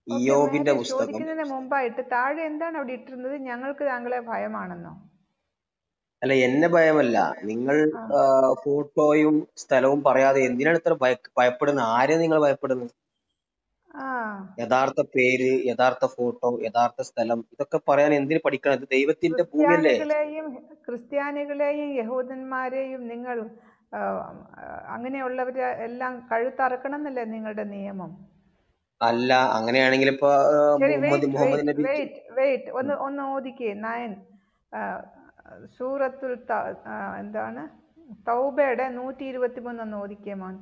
Okay ഇയോബിന്റെ Mary പുസ്തകം ചോദിക്കുന്നതിന് മുമ്പായിട്ട് താഴെ എന്താണ് അവിടെ ഇട്ടിരുന്നത് ഞങ്ങൾക്ക് താങ്കളെ ഭയമാണെന്നോ അല്ല എന്നെ ഭയമല്ല നിങ്ങൾ ആ ആ, ഫോട്ടോയും സ്ഥലവും പറയാതെ എന്തിനാണ് ഇത്ര ഭയ ഭയപ്പെടുന്നത് ആരെ നിങ്ങൾ ഭയപ്പെടുന്നത് ആ യഥാർത്ഥ പേര് യഥാർത്ഥ ഫോട്ടോ യഥാർത്ഥ സ്ഥലം ഇതൊക്കെ പറയാൻ എന്തിന് പഠിക്കണം ഇത് ദൈവത്തിന്റെ ഭൂമിയല്ലേ ക്രിസ്ത്യാനികളെയും ക്രിസ്ത്യാനികളെയും യഹൂദന്മാരെയും നിങ്ങൾ ആ, അങ്ങനെയുള്ളവരെ എല്ലാം കഴുത്തറക്കണം എന്നല്ലേ നിങ്ങളുടെ നിയമം അല്ല അങ്ങനെയാണെങ്കിൽ ഇപ്പൊ ആ, ശരി Muhammad wait Muhammad wait Nabi wait wait ഒന്ന് ഒന്ന് ഓദിക്കേ നയൻ സൂറത്തുൽ ത- ആ, എന്താണ് തൗബയുടെ നൂറ്റി ഇരുപത്തി മൂന്ന് ഒന്ന് ഓദിക്കേ മോൻ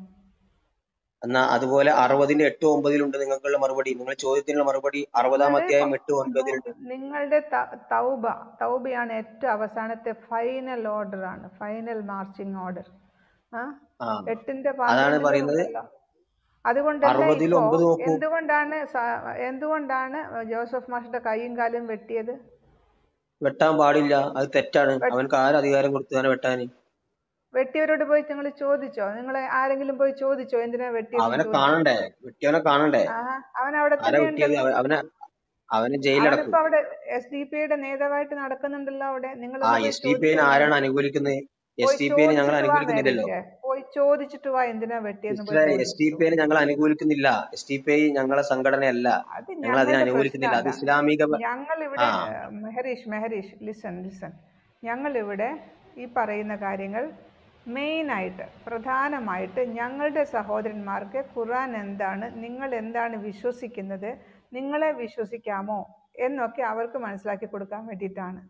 എന്നാ അതുപോലെ അറുപതിന്റെ എട്ട് ഒമ്പതിലുണ്ട് നിങ്ങൾക്കുള്ള മറുപടി നിങ്ങൾ ചോദ്യത്തിനുള്ള മറുപടി അറുപതാം നിങ്ങളുടെ അധ്യായം എട്ട് നൂ- ഒൻപതിലുണ്ട് നിങ്ങളുടെ ത- തൗബ തൗബയാണ് ഏറ്റവും അവസാനത്തെ ഫൈനൽ ഓർഡർ ആണ് ഫൈനൽ മാർച്ചിങ് ഓർഡർ ആ ആ എട്ടിന്റെ അതാണ് പന്ത്രണ്ടിലും പറയുന്നത് ഉണ്ടല്ലോ അതുകൊണ്ടല്ല അറുപതിൽ ഇപ്പോ ഒമ്പത് നോക്കൂ എന്തുകൊണ്ടാണ് സ- എന്തുകൊണ്ടാണ് ജോസഫ് മാഷിന്റെ കൈയും കാലും വെട്ടിയത് വെട്ടാൻ പാടില്ല അത് തെറ്റാണ് വെട്ട്- അവനക്ക് ആര് അധികാരം കൊടുത്തു അവനെ വെട്ടാന് വെട്ടിയവരോട് പോയി നിങ്ങൾ ചോദിച്ചോ നിങ്ങൾ ആരെങ്കിലും പോയി ചോദിച്ചോ എന്തിനാ വെട്ടിയതെന്ന് അവനെ ചോദിച്ചോ കാണണ്ടേ വെട്ടിയവനെ കാണണ്ടേ ആഹാ അവൻ അവിടെ ആരാ തന്നെ വെട്ടിയത് ഉണ്ടല്ലോ അവ- അവനെ അവനെ ജയിലടക്കും അവനിപ്പോ അവിടെ എസ് ഡി പി യുടെ നേതാവായിട്ട് നടക്കുന്നുണ്ടല്ലോ അവിടെ ആ നിങ്ങളൊന്ന് പോയി എസ് ഡി പി ചോദിച്ചോ ആരാണ് എന്തിനാ അനുകൂലിക്കുന്നത് എസ് പോയി ഡി പി ഞങ്ങൾ ചോദിച്ചിട്ട് വാ അനുകൂലിക്കുന്നില്ലല്ലോ മേരീഷേ പോയി ചോദിച്ചിട്ട് വാ എന്തിനാ വെട്ടിയെന്ന് പോയി സിസ്റ്ററെ എസ് ഡി ചോദിച്ചിട്ട് പി ഞങ്ങൾ അനുകൂലിക്കുന്നില്ല എസ് ഡി പി ഞങ്ങളെ സംഘടനയല്ല അത് ഞങ്ങൾ അതിനെ ഞങ്ങളുടെ അനുകൂലിക്കുന്നില്ല അത് പ്രശ്നമല്ല ഇസ്ലാമിക പ- ഞങ്ങൾ ആ ഇവിടെ മെഹരീഷ് മെഹരീഷ് ലിസൺ ലിസൺ ഞങ്ങൾ ഇവിടെ ഈ പറയുന്ന കാര്യങ്ങൾ മെയിനായിട്ട് പ്രധാനമായിട്ട് ഞങ്ങളുടെ സഹോദരന്മാർക്ക് ഖുർആൻ എന്താണ് നിങ്ങൾ എന്താണ് വിശ്വസിക്കുന്നത് നിങ്ങളെ വിശ്വസിക്കാമോ എന്നൊക്കെ അവർക്ക് മനസ്സിലാക്കി കൊടുക്കാൻ വേണ്ടിയിട്ടാണ്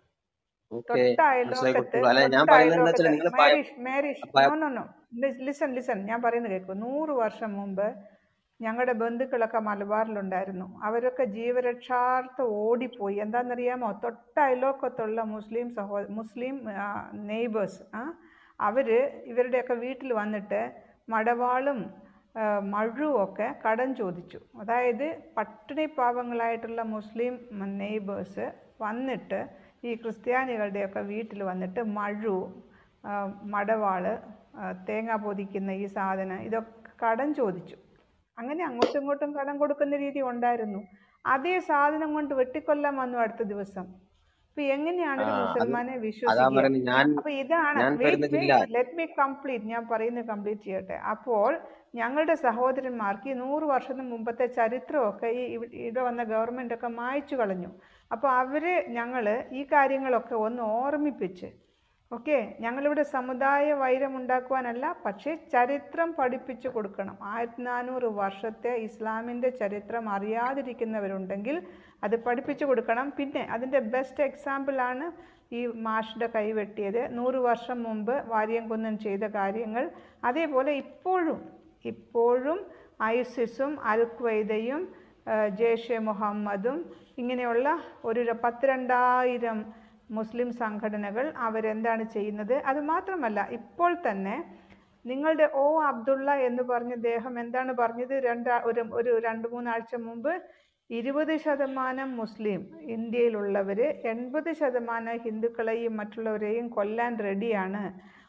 ഓക്കെ തൊട്ട മനസ്സിലാക്കി അയലോക്കത്ത് കൊടുത്തോളൂ അല്ല ഞാൻ തൊട്ട പറയുന്നത് എന്താ വെച്ചാൽ അയലോക്കത്ത് നിങ്ങൾ ഭയം മേരീഷ് മേരീഷ് ഭയം no no no listen listen ഞാൻ പറയുന്നത് കേൾക്കൂ നൂറ് വർഷം മുമ്പ് ഞങ്ങളുടെ ബന്ധുക്കളൊക്കെ മലബാറിലുണ്ടായിരുന്നു അവരൊക്കെ ജീവരക്ഷാർത്ഥം ഓടിപ്പോയി എന്താണെന്നറിയാമോ തൊട്ട അയലോക്കത്തുള്ള മുസ്ലിം സഹോ മുസ്ലിം നെയ്ബേഴ്സ് ആ അവർ ഇവരുടെയൊക്കെ വീട്ടിൽ വന്നിട്ട് മടവാളും ആ, മഴുവും ഒക്കെ കടം ചോദിച്ചു അതായത് പട്ടിണി പാവങ്ങളായിട്ടുള്ള മുസ്ലിം നെയ്ബേഴ്സ് വന്നിട്ട് ഈ ക്രിസ്ത്യാനികളുടെയൊക്കെ വീട്ടിൽ വന്നിട്ട് മഴു ആ, മടവാള് ആ, തേങ്ങ പൊതിക്കുന്ന ഈ സാധനം ഇതൊക്കെ കടം ചോദിച്ചു അങ്ങനെ അങ്ങോട്ടും ഇങ്ങോട്ടും കടം കൊടുക്കുന്ന രീതി ഉണ്ടായിരുന്നു അതേ സാധനം കൊണ്ട് വെട്ടിക്കൊല്ലാൻ വന്നു അടുത്ത ദിവസം അപ്പൊ എങ്ങനെയാണ് ആ ഒരു അത് മുസൽമാനെ അതാ വിശ്വസിക്കുക പറയുന്നത് ഞാൻ അപ്പൊ ഇതാണ് ഞാൻ വെയിറ്റ് വരുന്നില്ല വെയിറ്റ് ലെറ്റ് മീ കംപ്ലീറ്റ് ഞാൻ പറയുന്നത് കംപ്ലീറ്റ് ചെയ്യട്ടെ അപ്പോൾ ഞങ്ങളുടെ സഹോദരന്മാർക്ക് ഈ നൂറ് വർഷത്തിന് മുമ്പത്തെ ചരിത്രമൊക്കെ ഈ ഇവ- ഇവിടെ വന്ന ഗവൺമെന്റ് ഒക്കെ മായ്ച്ചു കളഞ്ഞു അപ്പോൾ അവര് ഞങ്ങൾ ഈ കാര്യങ്ങളൊക്കെ ഒന്ന് ഓർമ്മിപ്പിച്ച് ഓക്കെ ഞങ്ങളിവിടെ സമുദായ വൈരം ഉണ്ടാക്കുവാനല്ല പക്ഷേ ചരിത്രം പഠിപ്പിച്ചു കൊടുക്കണം ആയിരത്തി നാനൂറ് വർഷത്തെ ഇസ്ലാമിൻ്റെ ചരിത്രം അറിയാതിരിക്കുന്നവരുണ്ടെങ്കിൽ അത് പഠിപ്പിച്ചു കൊടുക്കണം പിന്നെ അതിൻ്റെ ബെസ്റ്റ് എക്സാമ്പിളാണ് ഈ മാഷിൻ്റെ കൈ വെട്ടിയത് നൂറ് വർഷം മുമ്പ് വാര്യംകുന്നൻ ചെയ്ത കാര്യങ്ങൾ അതേപോലെ ഇപ്പോഴും ഇപ്പോഴും ഐസിസും അൽ ഖ്വയ്ദയും ജെയ്ഷെ മുഹമ്മദും ഇങ്ങനെയുള്ള ഒരു ര- പത്തിരണ്ടായിരം മുസ്ലിം സംഘടനകൾ അവരെന്താണ് ചെയ്യുന്നത് അത് മാത്രമല്ല ഇപ്പോൾ തന്നെ നിങ്ങളുടെ ഒ അബ്ദുള്ള എന്ന് പറഞ്ഞ ദേഹം എന്താണ് പറഞ്ഞത് രണ്ട് ഒരു ഒരു രണ്ട് മൂന്നാഴ്ച മുമ്പ് ഇരുപത് ശതമാനം മുസ്ലിം ഇന്ത്യയിലുള്ളവർ എൺപത് ശതമാനം ഹിന്ദുക്കളെയും മറ്റുള്ളവരെയും കൊല്ലാൻ റെഡിയാണ്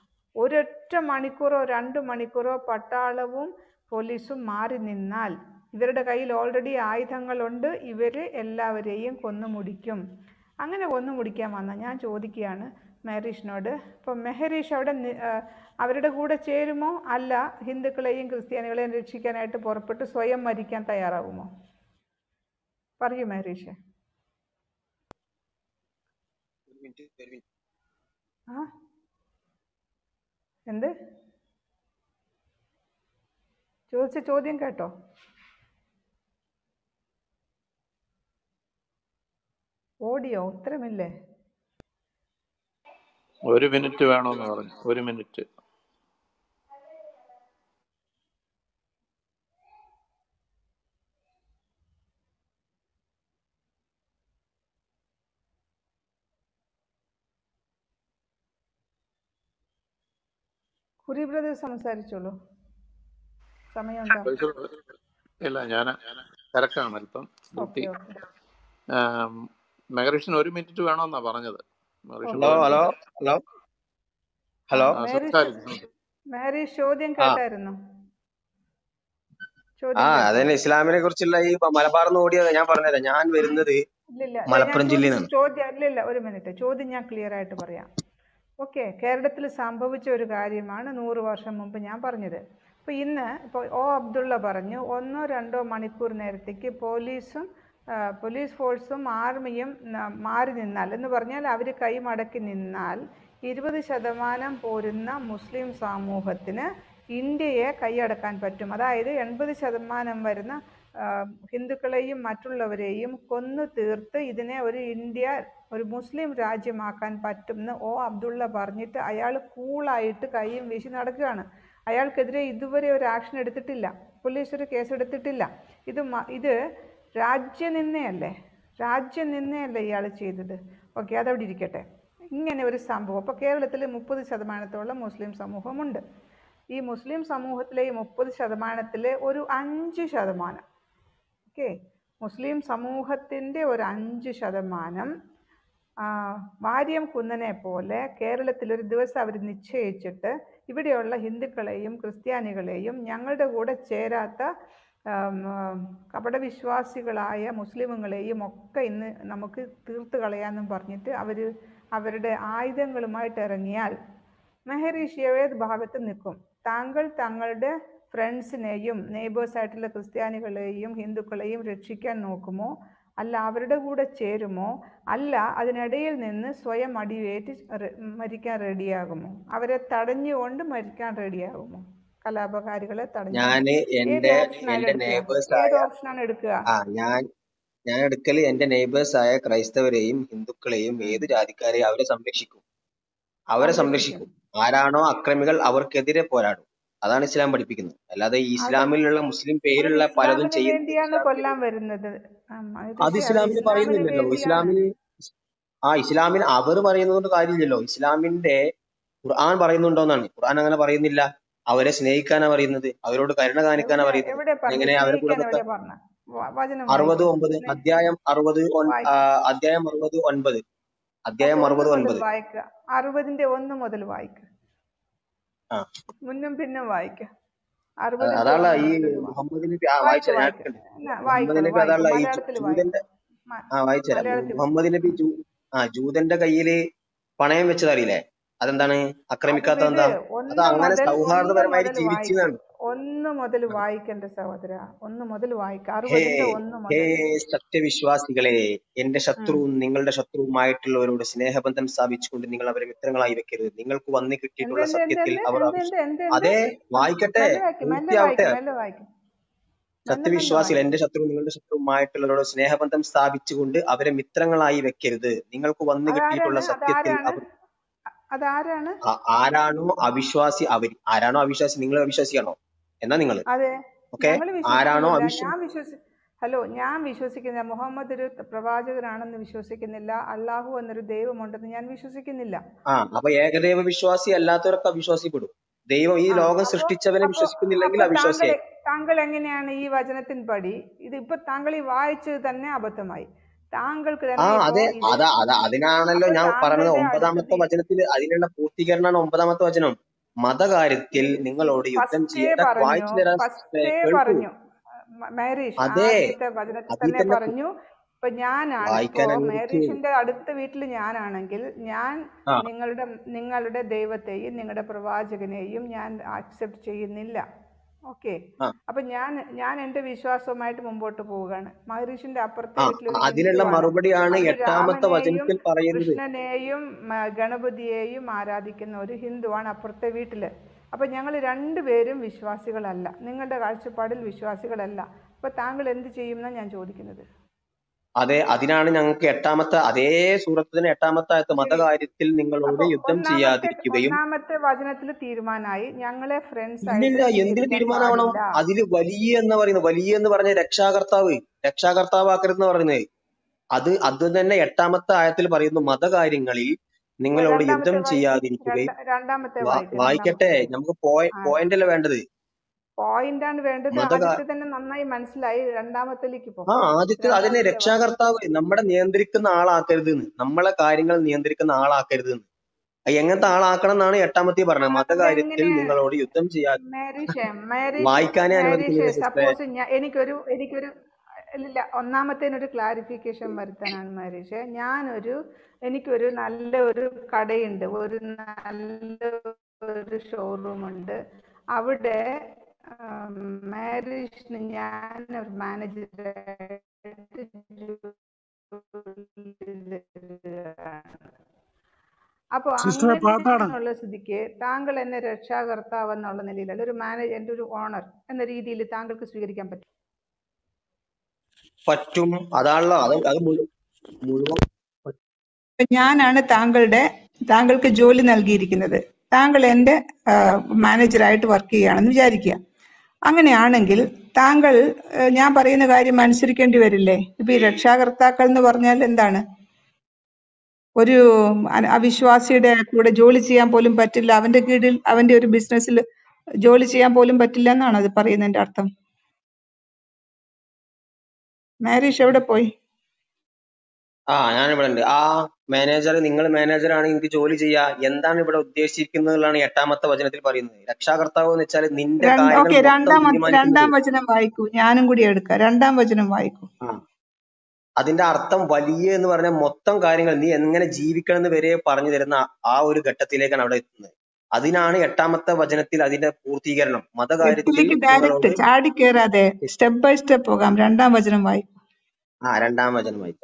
ഒരൊറ്റ മണിക്കൂറോ രണ്ട് മണിക്കൂറോ പട്ടാളവും പോലീസും മാറി നിന്നാൽ ഇവരുടെ കയ്യിൽ ഓൾറെഡി ആയുധങ്ങളുണ്ട് ഇവർ എല്ലാവരെയും കൊന്നു മുടിക്കും അങ്ങനെ കൊന്നു മുടിക്കാൻ വന്ന ഞാൻ ചോദിക്കുകയാണ് മെഹരീഷിനോട് ഇപ്പോൾ മെഹരീഷ് അവിടെ നി- ആ, അവരുടെ കൂടെ ചേരുമോ അല്ല ഹിന്ദുക്കളെയും ക്രിസ്ത്യാനികളെയും രക്ഷിക്കാനായിട്ട് പുറപ്പെട്ട് സ്വയം മരിക്കാൻ തയ്യാറാവുമോ പറയൂ മെഹരീഷ് ഒരു മിനിറ്റ് ഒരു മിനിറ്റ് ആ എന്ത് ചോദിച്ച ചോദ്യം കേട്ടോ ഓടിയോ ഉത്തരമില്ലേ ഒരു മിനിറ്റ് വേണമെന്ന് പറഞ്ഞു ഒരു മിനിറ്റ് കുരി ബ്രദർ സംസാരിച്ചോളൂ സമയമുണ്ടോ ഇല്ല ഞാൻ തിരക്കാണ് അല്പം ഡ്യൂട്ടി ഓക്കെ ഓക്കെ മെഗറീഷിന് ഒരു മിനിറ്റ് വേണമെന്നാ പറഞ്ഞത് മെഗറീഷ് ഹലോ ഹലോ ഹലോ ഹലോ ആ, മേരീഷ് സംസാരിക്കും മേരീഷ് ചോദ്യം ആ കേട്ടായിരുന്നു ആ ചോദ്യം കേൾക്കൂ അതന്നെ ഇസ്ലാമിനെ കുറിച്ചുള്ള ഈ മലബാർന്ന് ഓടിയത് ഞാൻ പറഞ്ഞുതരാം ഞാൻ വരുന്നത് ഇല്ലില്ല ദേ ഞാൻ മലപ്പുറം ജില്ലയിൽ ചോദിച്ച നിന്നാണ് ചോദ്യം ഇല്ലില്ല ഒരു മിനിറ്റ് ചോദ്യം ഞാൻ ക്ലിയർ ആയിട്ട് പറയാം ഓക്കെ കേരളത്തിൽ സംഭവിച്ച ഒരു കാര്യമാണ് നൂറ് വർഷം മുമ്പ് ഞാൻ പറഞ്ഞത് അപ്പോൾ ഇന്ന് ഇപ്പോൾ ഒ അബ്ദുള്ള പറഞ്ഞു ഒന്നോ രണ്ടോ മണിക്കൂർ നേരത്തേക്ക് പോലീസും ആ, പോലീസ് ഫോഴ്സും ആർമിയും ന- മാറി നിന്നാൽ എന്ന് പറഞ്ഞാൽ അവർ കൈമടക്കി നിന്നാൽ ഇരുപത് ശതമാനം പോരുന്ന മുസ്ലിം സമൂഹത്തിന് ഇന്ത്യയെ കൈയടക്കാൻ പറ്റും അതായത് എൺപത് ശതമാനം വരുന്ന ആ, ഹിന്ദുക്കളെയും മറ്റുള്ളവരെയും കൊന്നു തീർത്ത് ഇതിനെ ഒരു ഇന്ത്യ ഒരു മുസ്ലിം രാജ്യമാക്കാൻ പറ്റുമെന്ന് ഒ അബ്ദുള്ള പറഞ്ഞിട്ട് അയാൾ കൂളായിട്ട് കൈയും വീശി നടക്കുകയാണ് അയാൾക്കെതിരെ ഇതുവരെ ഒരു ആക്ഷൻ എടുത്തിട്ടില്ല പോലീസ് ഒരു കേസ് എടുത്തിട്ടില്ല ഇത് മ- ഇത് രാജ്യനിന്ദയല്ലേ രാജ്യനിന്ദയല്ലേ ഇയാൾ ചെയ്തത് ഓക്കെ അതവിടെ ഇരിക്കട്ടെ ഇങ്ങനെ ഒരു സംഭവം അപ്പോൾ കേരളത്തിൽ മുപ്പത് ശതമാനത്തോളം മുസ്ലിം സമൂഹമുണ്ട് ഈ മുസ്ലിം സമൂഹത്തിലെ ഈ മുപ്പത് ശതമാനത്തിലെ ഒരു അഞ്ച് ശതമാനം ഓക്കെ മുസ്ലിം സമൂഹത്തിൻ്റെ ഒരു അഞ്ച് ശതമാനം ആ, വാര്യം കുന്നനെ പോലെ കേരളത്തിൽ ഒരു ദിവസം അവർ നിശ്ചയിച്ചിട്ട് ഇവിടെയുള്ള ഹിന്ദുക്കളെയും ക്രിസ്ത്യാനികളെയും ഞങ്ങളുടെ കൂടെ ചേരാത്ത ആം, ആം, കപടവിശ്വാസികളായ മുസ്ലിമുകളെയും ഒക്കെ ഇന്ന് നമുക്ക് തീർത്ത് കളയാമെന്നും പറഞ്ഞിട്ട് അവർ അവരുടെ ആയുധങ്ങളുമായിട്ട് ഇറങ്ങിയാൽ മെഹരീഷ് ഏത് ഭാഗത്ത് നിൽക്കും താങ്കൾ തങ്ങളുടെ ഫ്രണ്ട്സിനെയും നെയ്ബേഴ്സായിട്ടുള്ള ക്രിസ്ത്യാനികളെയും ഹിന്ദുക്കളെയും രക്ഷിക്കാൻ നോക്കുമോ അല്ല അവരുടെ കൂടെ ചേരുമോ അല്ല അതിനിടയിൽ നിന്ന് സ്വയം അടിവേറ്റ് റെ- മരിക്കാൻ റെഡിയാകുമോ അവരെ തടഞ്ഞുകൊണ്ട് മരിക്കാൻ റെഡിയാകുമോ കലാപകാരികളെ തടഞ്ഞുകൊണ്ട് ഞാന് ഏത് എന്റെ ഓപ്ഷനാണ് എന്റെ എടുക്കുക നെയ്ബേഴ്സ് ഏത് ആയ ഓപ്ഷനാണ് എടുക്കുക ആ ഞാൻ ഞാൻ എടുക്കല് എന്റെ നെയ്ബേഴ്സ് ആയ ക്രൈസ്തവരെയും ഹിന്ദുക്കളെയും ഉം. ഏത് ജാതിക്കാരെയും അവരെ സംരക്ഷിക്കും അവരെ സംരക്ഷിക്കും സംരക്ഷിക്കും ആരാണോ അക്രമികൾ അവർക്കെതിരെ പോരാടും അതാണ് ഇസ്ലാം പഠിപ്പിക്കുന്നത് അല്ലാതെ ഈ അത് ഇസ്ലാമിലുള്ള മുസ്ലിം അവർ പേരുള്ള പലതും ഇസ്ലാമിന് ചെയ്യുന്നത് വേണ്ടിയാണ് ഇസ്ലാമിൽ കൊല്ലാൻ വരുന്നത് ആ, അത് മഹദീഷേ അത് ഇസ്ലാമിൽ ഇസ്ലാമിന് പറയുന്നില്ലല്ലോ വേണ്ടിയാണ് ഇസ്ലാമിൽ ആ ഇസ്ലാമിൽ അവർ പറയുന്നത് കൊണ്ട് കാര്യമില്ലല്ലോ ഇസ്ലാമിന്റെ ഖുർആൻ പറയുന്നുണ്ടോന്നാണ് ഖുർആൻ അങ്ങനെ പറയുന്നില്ല അവരെ സ്നേഹിക്കാനാ പറയുന്നത് അവരോട് കരുണ കാണിക്കാനാ എവിടെ പറയുന്നത് എവിടെ പറഞ്ഞു എങ്ങനെ അവരെ കൂടെ സ്നേഹിക്കാൻ നിർത്താൻ എവിടെ പറഞ്ഞ വചനം അറുപത് വായിക്ക് ഒമ്പത് സ്നേ അധ്യായം അറുപത് ഒൻ- ആ, വായിക്ക് അധ്യായം അറുപത് ഒൻപത് ഓക്കെ അധ്യായം ഒന്ന് അറുപത് മുതൽ ഒൻപത് വായിക്കുക അറുപതിന്റെ ഒന്ന് മുതൽ വായിക്കുക ആ മുന്നും പിന്നും വായിക്കുക അ- അറുപതിന്റെ അതാള്ള ഒന്ന് ഈ മുതൽ വാ മുഹമ്മദ് നബി ആ വായിക്ക് വായിച്ചത് ഞാൻ വായിക്ക് എടുക്കണ്ട് എന്നാ മുഹമ്മദ് വായിക്കണം നബി വായിക്ക് അതാള്ള ഈ ജൂ- മലയാളത്തിൽ വായിക്ക് ജൂതന്റെ മ- ആ വായിച്ചുതരാം മലയാളത്തിൽ വായിക്ക് മുഹമ്മദ് നബി ജൂ ആ ജൂതന്റെ കയ്യില് പണയം വെച്ചത് അറിയില്ലേ അതെന്താണ് ആക്രമിക്കാത്ത അത് എന്താ ഇത് അത് ഒന്ന് അങ്ങനെ മുതൽ ഒന്ന് സൗഹാർദ്ദപരമായിട്ട് മുതൽ വായിക്ക് ജീവിച്ചതാണ് ഒന്ന് മുതൽ വായിക്കേണ്ട സഹോദര ഒന്ന് മുതൽ വായിക്ക ഹേ അറുപതിന്റെ ഒന്ന് ഹേ മുതൽ സത്യവിശ്വാസികളെ എന്റെ ഉം. ശത്രുവും നിങ്ങളുടെ ശത്രുവുമായിട്ടുള്ളവരോട് സ്നേഹബന്ധം സ്ഥാപിച്ചുകൊണ്ട് നിങ്ങൾ അവരെ മിത്രങ്ങളായി വെക്കരുത് നിങ്ങൾക്ക് വന്നു എന്ത് കിട്ടിയിട്ടുള്ള എന്ത് എന്ത് സത്യത്തിൽ എന്ത് അവർ എന്ത് അവിശ്വ എന്ത് എന്ത് എന്ത് അതെ ഒന്ന് വായിക്കട്ടെ മെല്ലെ വായിക്ക് മെല്ലെ പൂർത്തിയാവട്ടെ വായിക്ക് മെല്ലെ വായിക്ക് മെല്ലെ മെല്ലെ സത്യവിശ്വാസികൾ വായിക്ക് എന്റെ ശത്രു നിങ്ങളുടെ ശത്രുവുമായിട്ടുള്ളവരോട് സ്നേഹബന്ധം സ്ഥാപിച്ചുകൊണ്ട് അവരെ മിത്രങ്ങളായി വെക്കരുത് നിങ്ങൾക്ക് വന്നു കിട്ടിയിട്ടുള്ള അതാരാണ് സത്യത്തിൽ അതാരാണ് അവർ അ- അതാരാണ് ആ- ആരാണോ അവിശ്വാസി അവർ ആരാണോ അവിശ്വാസി നിങ്ങൾ അവിശ്വാസിയാണോ എന്നാ നിങ്ങൾ അതെ ഓക്കെ ഞങ്ങൾ ആരാണോ വിശ്വസിക്കുന്നില്ല അവിശ്വ ഞാൻ വിശ്വസി ഹലോ ഞാൻ വിശ്വസിക്കുന്നില്ല മുഹമ്മദ് ഒരു പ്രവാചകനാണെന്ന് വിശ്വസിക്കുന്നില്ല അള്ളാഹു എന്നൊരു ദൈവമുണ്ടെന്ന് ഞാൻ വിശ്വസിക്കുന്നില്ല ആ അപ്പൊ ഏകദൈവ വിശ്വാസി അല്ലാത്തവരൊക്കെ അവിശ്വാസിപ്പെടും ദൈവം ഈ ആ ലോകം അപ്പോ സൃഷ്ടിച്ചവനെ അപ്പോ വിശ്വസിക്കുന്നില്ലെങ്കിൽ അപ്പോ താങ്കൾ അവിശ്വാസിയായി താങ്കൾ എങ്ങനെയാണ് ഈ വചനത്തിൻ പടി ഇത് ഇപ്പൊ താങ്കൾ ഈ വായിച്ചത് തന്നെ അബദ്ധമായി താങ്കൾക്ക് ആ തന്നെ ഇപ്പോ അതെ ഇത് അതാ അതാ അതിനാണല്ലോ അപ്പൊ ഞാൻ പറഞ്ഞത് താങ്കളുടെ ഒമ്പതാമത്തെ അടുത്ത് വചനത്തിൽ അതിനുള്ള പൂർത്തീകരണമാണ് ഒമ്പതാമത്തെ വചനം മതകാര്യത്തിൽ നിങ്ങളോട് യുദ്ധം ഫസ്റ്റേ ചെയ്യേണ്ട പറഞ്ഞു വായിച്ചു തരാൻ ഫസ്റ്റേ കേൾക്കൂ പറഞ്ഞു മ- മേരീഷ് അതെ ആദ്യത്തെ വചനത്തിൽ അതിൽ തന്നെ തന്നെ പു- പറഞ്ഞു ഇപ്പൊ ഞാനാണ് ഇപ്പോ വായിക്കാൻ അനുവദിക്കൂ മേരീഷിന്റെ അടുത്ത വീട്ടിൽ ഞാനാണെങ്കിൽ ഞാൻ ആ നിങ്ങളുടെ നിങ്ങളുടെ ദൈവത്തെയും നിങ്ങളുടെ പ്രവാചകനെയും ഞാൻ ആക്സെപ്റ്റ് ചെയ്യുന്നില്ല ഓക്കെ ആ അപ്പൊ ഞാൻ ഞാൻ എന്റെ വിശ്വാസവുമായിട്ട് മുമ്പോട്ട് പോവുകയാണ് മഹരീഷിന്റെ അപ്പുറത്തെ ആ വീട്ടിലൊരു അതിനുള്ള ഹിന്ദുവാണ് മറുപടിയാണ് അവര് എട്ടാമത്തെ രാമനെയും വചനത്തിൽ പറയുന്നത് കൃഷ്ണനെയും മ, ഗണപതിയെയും ആരാധിക്കുന്ന ഒരു ഹിന്ദുവാണ് അപ്പുറത്തെ വീട്ടില് അപ്പൊ ഞങ്ങൾ രണ്ടുപേരും വിശ്വാസികളല്ല നിങ്ങളുടെ കാഴ്ചപ്പാടിൽ വിശ്വാസികളല്ല അപ്പൊ താങ്കൾ എന്ത് ചെയ്യുമെന്നാണ് ഞാൻ ചോദിക്കുന്നത് അതെ അതിനാണ് ഞങ്ങൾക്ക് എട്ടാമത്തെ അതേ സൂറത്തിന് എട്ടാമത്തെ ആയത്ത് ശരി മതകാര്യത്തിൽ നിങ്ങളോട് അപ്പൊ യുദ്ധം ഒന്നാമത്തെ ചെയ്യാതിരിക്കുകയും ഒന്നാമത്തെ വചനത്തിൽ തീരുമാനമായി ഞങ്ങളെ ഫ്രണ്ട്സ് ആയിട്ട് ഇല്ലില്ല ട്രീറ്റ് എന്തിന് ചെയ്യാൻ തീരുമാനമാവണം പാടില്ല അതില് വലിയ എന്ന് പറയുന്നത് വലിയ എന്ന് പറഞ്ഞ രക്ഷാകർത്താവ് രക്ഷാകർത്താവാക്കരുതെന്ന് പറയുന്നത് അത് അത് തന്നെ എട്ടാമത്തെ ആയത്തിൽ പറയുന്നു മതകാര്യങ്ങളിൽ ഓ, നിങ്ങളോട് യുദ്ധം രണ്ടാമത്തെ വായിക്ക് ചെയ്യാതിരിക്കുകയും രണ്ട രണ്ടാമത്തെ വാ- വായിക്ക് രണ്ടാമത്തെ വായിക്കട്ടെ വായിക്ക് നമുക്ക് പോയി ആ പോയിന്റ് അല്ലേ വേണ്ടത് പോയിന്റാണ് വേണ്ടത് മതകാ ആദ്യത്തെ തന്നെ നന്നായി മനസ്സിലായി രണ്ടാമത്തേലേക്ക് പോ ആ ആദ്യത്തെ അതിനെ രണ്ടാമത്തെ വായിക്ക് രക്ഷാകർത്താവ് നമ്മുടെ നിയന്ത്രിക്കുന്ന ആളാക്കരുത് എന്ന് നമ്മളെ കാര്യങ്ങൾ നിയന്ത്രിക്കുന്ന ആളാക്കരുത് എന്ന് എങ്ങനത്തെ ആളാക്കണം എന്നാണ് എട്ടാമത്തെ പറഞ്ഞത് മതകാര്യത്തിൽ അതെങ്ങനെ നിങ്ങളോട് യുദ്ധം ചെയ്യാൻ മാരീഷ് മാരീഷ് വായിക്കാനേ മാരീഷ് അനുവദിക്കുന്നില്ല സിസ്റ്ററെ സപ്പോസ് ഞാൻ എനിക്കൊരു എനിക്കൊരു ഇല്ല ഒന്നാമത്തേനൊരു ക്ലാരിഫിക്കേഷൻ വരുത്താനാണ് മാരീഷ് ഞാനൊരു എനിക്കൊരു നല്ല ഒരു കടയുണ്ട് ഒരു നല്ല ഒരു ഷോറൂം ഉണ്ട് അവിടെ മാരീഷിന് ഞാൻ ഒരു മാനേജറായിട്ട് അപ്പോൾ സിസ്റ്ററെ പാട്ടാണ് അങ്ങനെയുള്ള സ്ഥിതിക്ക് താങ്കൾ എന്നെ രക്ഷാകർത്താവ് എന്നുള്ള നിലയിൽ ഒരു മാനേജ് എൻ്റെ ഒരു ഓണർ എന്ന രീതിയിൽ താങ്കൾക്ക് സ്വീകരിക്കാൻ പറ്റും പറ്റും അതാണല്ലോ അത് അത് മുഴു- മുഴുവൻ ഞാനാണ് താങ്കളുടെ താങ്കൾക്ക് ജോലി നൽകിയിരിക്കുന്നത് താങ്കൾ എൻ്റെ മാനേജറായിട്ട് വർക്ക് ചെയ്യുകയാണെന്ന് വിചാരിക്കുക അങ്ങനെയാണെങ്കിൽ താങ്കൾ ആ, ഞാൻ പറയുന്ന കാര്യം അനുസരിക്കേണ്ടി വരില്ലേ ഇപ്പൊ ഈ രക്ഷാകർത്താക്കൾ എന്ന് പറഞ്ഞാൽ എന്താണ് ഒരു അന- അവിശ്വാസിയുടെ കൂടെ ജോലി ചെയ്യാൻ പോലും പറ്റില്ല അവന്റെ കീഴിൽ അവന്റെ ഒരു ബിസിനസ്സിൽ ജോലി ചെയ്യാൻ പോലും പറ്റില്ല എന്നാണ് അത് പറയുന്നതിന്റെ അർത്ഥം മാരീഷ് എവിടെ പോയി ആ ഞാൻ ഇവിടെ ഉണ്ട് ആ മാനേജർ നിങ്ങൾ മാനേജർ ആണ് എനിക്ക് ജോലി ചെയ്യാ എന്താണ് ഇവിടെ ഉദ്ദേശിക്കുന്നതാണ് എട്ടാമത്തെ വചനത്തിൽ പറയുന്നത് രക്ഷാകർത്താവ് എന്ന് വെച്ചാൽ നിന്റെ കാര്യങ്ങൾ ഓക്കെ മൊത്തം രണ്ടാം വ- തീരുമാനിക്കുന്നത് രണ്ടാം വചനം വായിക്കൂ ഞാനും കൂടി എടുക്കാം രണ്ടാം വചനം വായിക്കൂ ആ അതിന്റെ അർത്ഥം വലിയ എന്ന് പറഞ്ഞ മൊത്തം കാര്യങ്ങൾ നീ എങ്ങനെ ജീവിക്കണം എന്ന് വരെ പറഞ്ഞു തരുന്ന ആ ഒരു ഘട്ടത്തിലേക്കാണ് അവിടെ എത്തുന്നത് അതിനാണ് എട്ടാമത്തെ വചനത്തിൽ അതിന്റെ പൂർത്തീകരണം മതകാര്യത്തിൽ എട്ടിലേക്ക് നിങ്ങളോട് ഡയറക്റ്റ് ചാടി കയറാതെ സ്റ്റെപ്പ് ബൈ സ്റ്റെപ്പ് പോകാം രണ്ടാം വചനം വായിക്കും ആ രണ്ടാം വചനം വായിക്കാം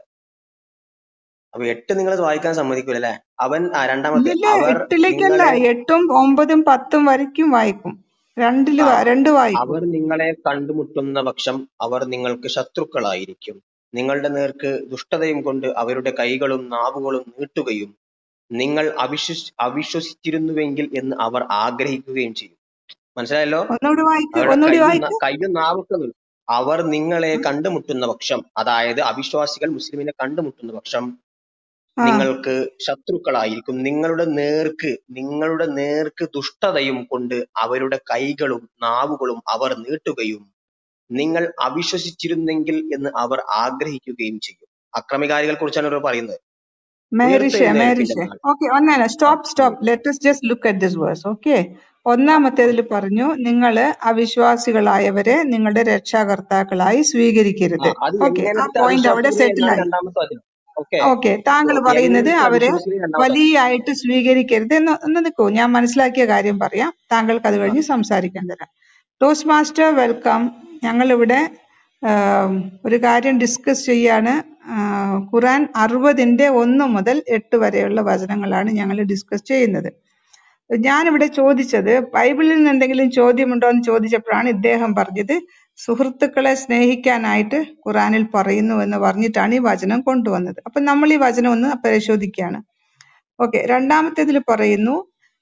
അപ്പൊ എട്ട് നിങ്ങൾ വായിക്കാൻ സമ്മതിക്കൂല അല്ലെ അവൻ ആ രണ്ടാമത്തെ ഇല്ലില്ല അവർ എട്ടിലേക്കല്ല നിങ്ങളെ എട്ടും ഒമ്പതും പത്തും വരയ്ക്കും വായിക്കും രണ്ടില് ആ വാ- രണ്ട് വായിക്കും അവർ നിങ്ങളെ കണ്ടുമുട്ടുന്ന പക്ഷം അവർ നിങ്ങൾക്ക് ശത്രുക്കളായിരിക്കും നിങ്ങളുടെ നേർക്ക് ദുഷ്ടതയും കൊണ്ട് അവരുടെ കൈകളും നാവുകളും നീട്ടുകയും നിങ്ങൾ അവിശ്വസ് അവിശ്വസിച്ചിരുന്നുവെങ്കിൽ എന്ന് അവർ ആഗ്രഹിക്കുകയും ചെയ്യും മനസ്സിലായല്ലോ ഒന്നുകൂടി വായിക്കൂ അവരുടെ ഒന്നുകൂടി കയ്യും വായിക്കൂ ന- കയ്യും നാവൊക്കെ നീട്ടും അവർ നിങ്ങളെ കണ്ടുമുട്ടുന്ന പക്ഷം അതായത് അവിശ്വാസികൾ മുസ്ലിമിനെ കണ്ടുമുട്ടുന്ന പക്ഷം ആ നിങ്ങൾക്ക് ശത്രുക്കളായിരിക്കും നിങ്ങളുടെ നേർക്ക് നിങ്ങളുടെ നേർക്ക് ദുഷ്ടതയും കൊണ്ട് അവരുടെ കൈകളും നാവുകളും അവർ നീട്ടുകയും നിങ്ങൾ അവിശ്വസിച്ചിരുന്നെങ്കിൽ എന്ന് അവർ ആഗ്രഹിക്കുകയും ചെയ്യും അക്രമികാരികളെ കുറിച്ചാണ് ഇവർ പറയുന്നത് മേരിഷെ ഉയർത്തെഴുന്നേൽപ്പിന്റെ മേരിഷെ നാൾ ഓക്കെ ഒന്നല്ല ആ stop stop let just look at this verse okay ഒന്നാമത്തേതിൽ പറഞ്ഞു നിങ്ങൾ അവിശ്വാസികളായവരെ നിങ്ങളുടെ രക്ഷാകർത്താക്കളായി ആ സ്വീകരിക്കരുത് അത് ഓക്കെ ആ എങ്ങനത്തെ പോയിന്റ് അവിടെ അവിശ്വാസികളെ സെറ്റിൽ എന്നാണ് ആയി രണ്ടാമത്തെ വചനം ഓക്കെ ഓക്കെ താങ്കൾ പറയുന്നത് എങ്ങനത്തെ അവരെ അവിശ്വാസികളെ രണ്ടാമത്തെ വലിയായിട്ട് സ്വീകരിക്കരുത് എന്ന് ഒന്ന് നിൽക്കൂ ഞാൻ മനസ്സിലാക്കിയ കാര്യം പറയാം താങ്കൾക്ക് അത് ആ കഴിഞ്ഞ് സംസാരിക്കാൻ തരാം ടോസ്റ്റ് മാസ്റ്റർ വെൽക്കം ഞങ്ങളിവിടെ ആം, ഒരു കാര്യം ഡിസ്കസ് ചെയ്യാണ് ആ, ഖുറാൻ അറുപതിന്റെ ഒന്ന് മുതൽ എട്ട് വരെയുള്ള വചനങ്ങളാണ് ഞങ്ങൾ ഡിസ്കസ് ചെയ്യുന്നത് ഞാനിവിടെ ചോദിച്ചത് ബൈബിളിൽ നിന്ന് എന്തെങ്കിലും ചോദ്യമുണ്ടോ എന്ന് ചോദിച്ചപ്പോഴാണ് ഇദ്ദേഹം പറഞ്ഞത് സുഹൃത്തുക്കളെ സ്നേഹിക്കാനായിട്ട് ഖുറാനിൽ പറയുന്നു എന്ന് പറഞ്ഞിട്ടാണ് ഈ വചനം കൊണ്ടുവന്നത് അപ്പൊ നമ്മൾ ഈ വചനം ഒന്ന് പരിശോധിക്കുകയാണ് ഓക്കെ രണ്ടാമത്തേതിൽ പറയുന്നു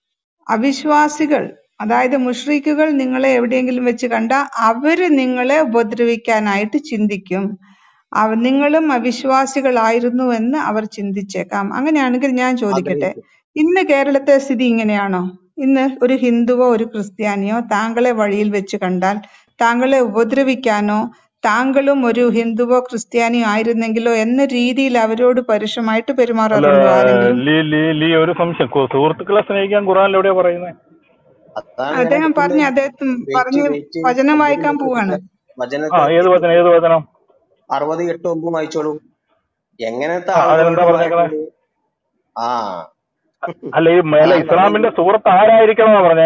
അവിശ്വാസികൾ അതായത് മുഷ്രിക്കുകൾ നിങ്ങളെ എവിടെയെങ്കിലും വെച്ച് കണ്ട അവര് നിങ്ങളെ ഉപദ്രവിക്കാനായിട്ട് ചിന്തിക്കും അവ നിങ്ങളും അവിശ്വാസികളായിരുന്നു എന്ന് അവർ ചിന്തിച്ചേക്കാം അങ്ങനെയാണെങ്കിൽ ഞാൻ ചോദിക്കട്ടെ ആഗ്രഹിക്കും ഇന്ന് കേരളത്തെ സ്ഥിതി ഇങ്ങനെയാണോ ഇന്ന് ഒരു ഹിന്ദുവോ ഒരു ക്രിസ്ത്യാനിയോ താങ്കളെ വഴിയിൽ വെച്ച് കണ്ടാൽ താങ്കളെ ഉപദ്രവിക്കാനോ താങ്കളും ഒരു ഹിന്ദുവോ ക്രിസ്ത്യാനിയോ ആയിരുന്നെങ്കിലോ എന്ന രീതിയിൽ അവരോട് പരുഷമായിട്ട് അല്ല പെരുമാറാറുണ്ടോ ആരെങ്കിലും ലീ ലീ ലീ ഒരു സംശയം കു- സുഹൃത്തുക്കളെ സ്നേഹിക്കാൻ ഖുറാനിൽ എവിടെയാ പറയുന്നത് അതാണ് ഞാൻ അദ്ദേഹം പറഞ്ഞ നിൽക്കുന്നത് അദ്ദേഹം വെയിറ്റ് പറഞ്ഞ് വെയിറ്റ് വചനം ഒമ്പതും വായിക്കാൻ പത്തും പോവാണ് ആ വചനത്തെ ഏത് വചനം ഏത് വചനം അറുപത് എട്ട് ഒമ്പതും വായിച്ചോളൂ എങ്ങനത്തെ ആ അതിലെന്താ ആളുകളോട് പറഞ്ഞേക്കണേ വായിക്കുന്നത് ആ അല്ല ഈ മേലെ ഖുർആൻ ഇസ്ലാമിന്റെ പറയുന്നു സുഹൃത്ത് ആരായിരിക്കണം പറഞ്ഞേ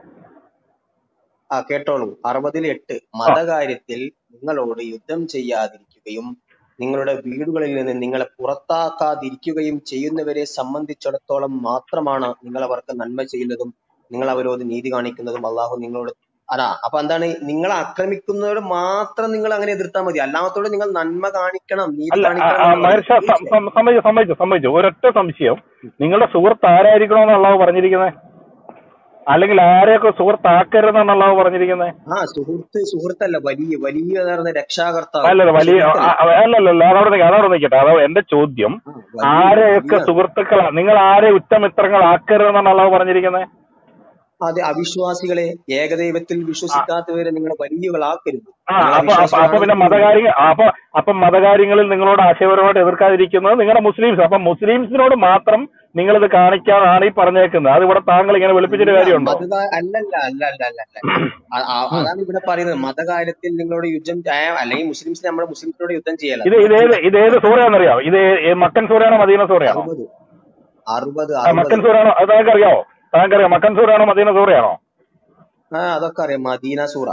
ആ കേട്ടോളൂ അറുപതിൽ എട്ട് ആ മതകാര്യത്തിൽ നിങ്ങളോട് യുദ്ധം ചെയ്യാതിരിക്കുകയും നിങ്ങളുടെ വീടുകളിൽ നിന്ന് നിങ്ങളെ പുറത്താക്കാതിരിക്കുകയും ചെയ്യുന്നവരെ സംബന്ധിച്ചിടത്തോളം മാത്രമാണ് നിങ്ങൾ അവർക്ക് നന്മ ചെയ്യുന്നതും നിങ്ങൾ അവരോട് നീതി കാണിക്കുന്നതും അള്ളാഹു നിങ്ങളോട് അതാ അപ്പൊ എന്താണ് നിങ്ങളെ ആക്രമിക്കുന്നവരോട് മാത്രം നിങ്ങൾ അങ്ങനെ എതിർത്താൽ മതി അല്ലാത്തവരോട് നിങ്ങൾ നന്മ കാണിക്കണം നീതി അല്ല ആ, കാണിക്കണം ആ, എന്നാണ് മഹർഷ പറയുന്നത് സ- മനസ്സിലായോ സം- സമ്മതിച്ചു സമ്മതിച്ചു സമ്മതിച്ചു ഒരൊറ്റ സംശയം നിങ്ങളുടെ സുഹൃത്ത് ആരായിരിക്കണമെന്ന് അള്ളാഹു പറഞ്ഞിരിക്കുന്നത് അല്ലെങ്കിൽ ആരെയൊക്കെ സുഹൃത്താക്കരുതെന്നാണ് അള്ളാഹു പറഞ്ഞിരിക്കുന്നത് ആ സുഹൃത്ത് സുഹൃത്തല്ല വലിയ വലിയ എന്ന് പറയുന്ന രക്ഷാകർത്താവ് അല്ലല്ല അത് വലിയ സുഹൃത്തല്ല ആ, ആ, അല്ലല്ല അതവിടെ നിൽക്കട്ടെ അതവിടെ നിൽക്കട്ടെ അതോ എന്റെ ചോദ്യം ആ വലിയ ആരെയൊക്കെ വലിയ സുഹൃത്തുക്കളാ നിങ്ങൾ ആരെ ഉറ്റമിത്രങ്ങൾ ആക്കരുതെന്നാണ് അള്ളാഹു പറഞ്ഞിരിക്കുന്നത് അത് അവിശ്വാസികളെ ഏകദൈവത്തിൽ ആ വിശ്വസിക്കാത്തവരെ നിങ്ങൾ വലിയകളാക്കരുത് ആ നിങ്ങൾ അപ്പൊ അപ്പൊ അപ്പൊ പിന്നെ അവിശ്വാസികളാണെങ്കിൽ മതകാര്യ അപ്പൊ അപ്പൊ മതകാര്യങ്ങളിൽ നിങ്ങളോട് ആശയപരമായിട്ട് എതിർക്കാതിരിക്കുന്നത് നിങ്ങളുടെ മുസ്ലിംസ് അപ്പൊ മുസ്ലിംസിനോട് മാത്രം നിങ്ങൾ ഇത് കാണിക്കാനാണ് ഈ പറഞ്ഞേക്കുന്നത് അത് ഇവിടെ താങ്കൾ ഇങ്ങനെ വെളുപ്പിച്ചിട്ട് അല്ല കാര്യമുണ്ടോ മത അല്ലല്ല അല്ല അല്ല അല്ല അല്ല അ- ആ- ഉം. അതാണ് ഇവിടെ പറയുന്നത് മതകാര്യത്തിൽ നിങ്ങളോട് യുദ്ധം ചെ- അല്ലെങ്കിൽ മുസ്ലിംസിന് നമ്മുടെ മുസ്ലിംസിനോട് യുദ്ധം ചെയ്യല ഇത് ഇതേത് ഇതേത് സൂറയാണെന്നറിയാവോ ഇത് ഏ- മക്കൻ സൂറയാണോ മദീന സൂറയാണോ അറുപത് അറുപത് ആ, അറുപത് മക്കൻ സൂറയാണോ അത് താങ്കൾക്ക് അറിയാവോ താങ്കൾക്ക് അറിയാം മക്കൻ സൂറയാണോ മദീന സൂറയാണോ ആ അതൊക്കെ അറിയാം മദീന സൂറ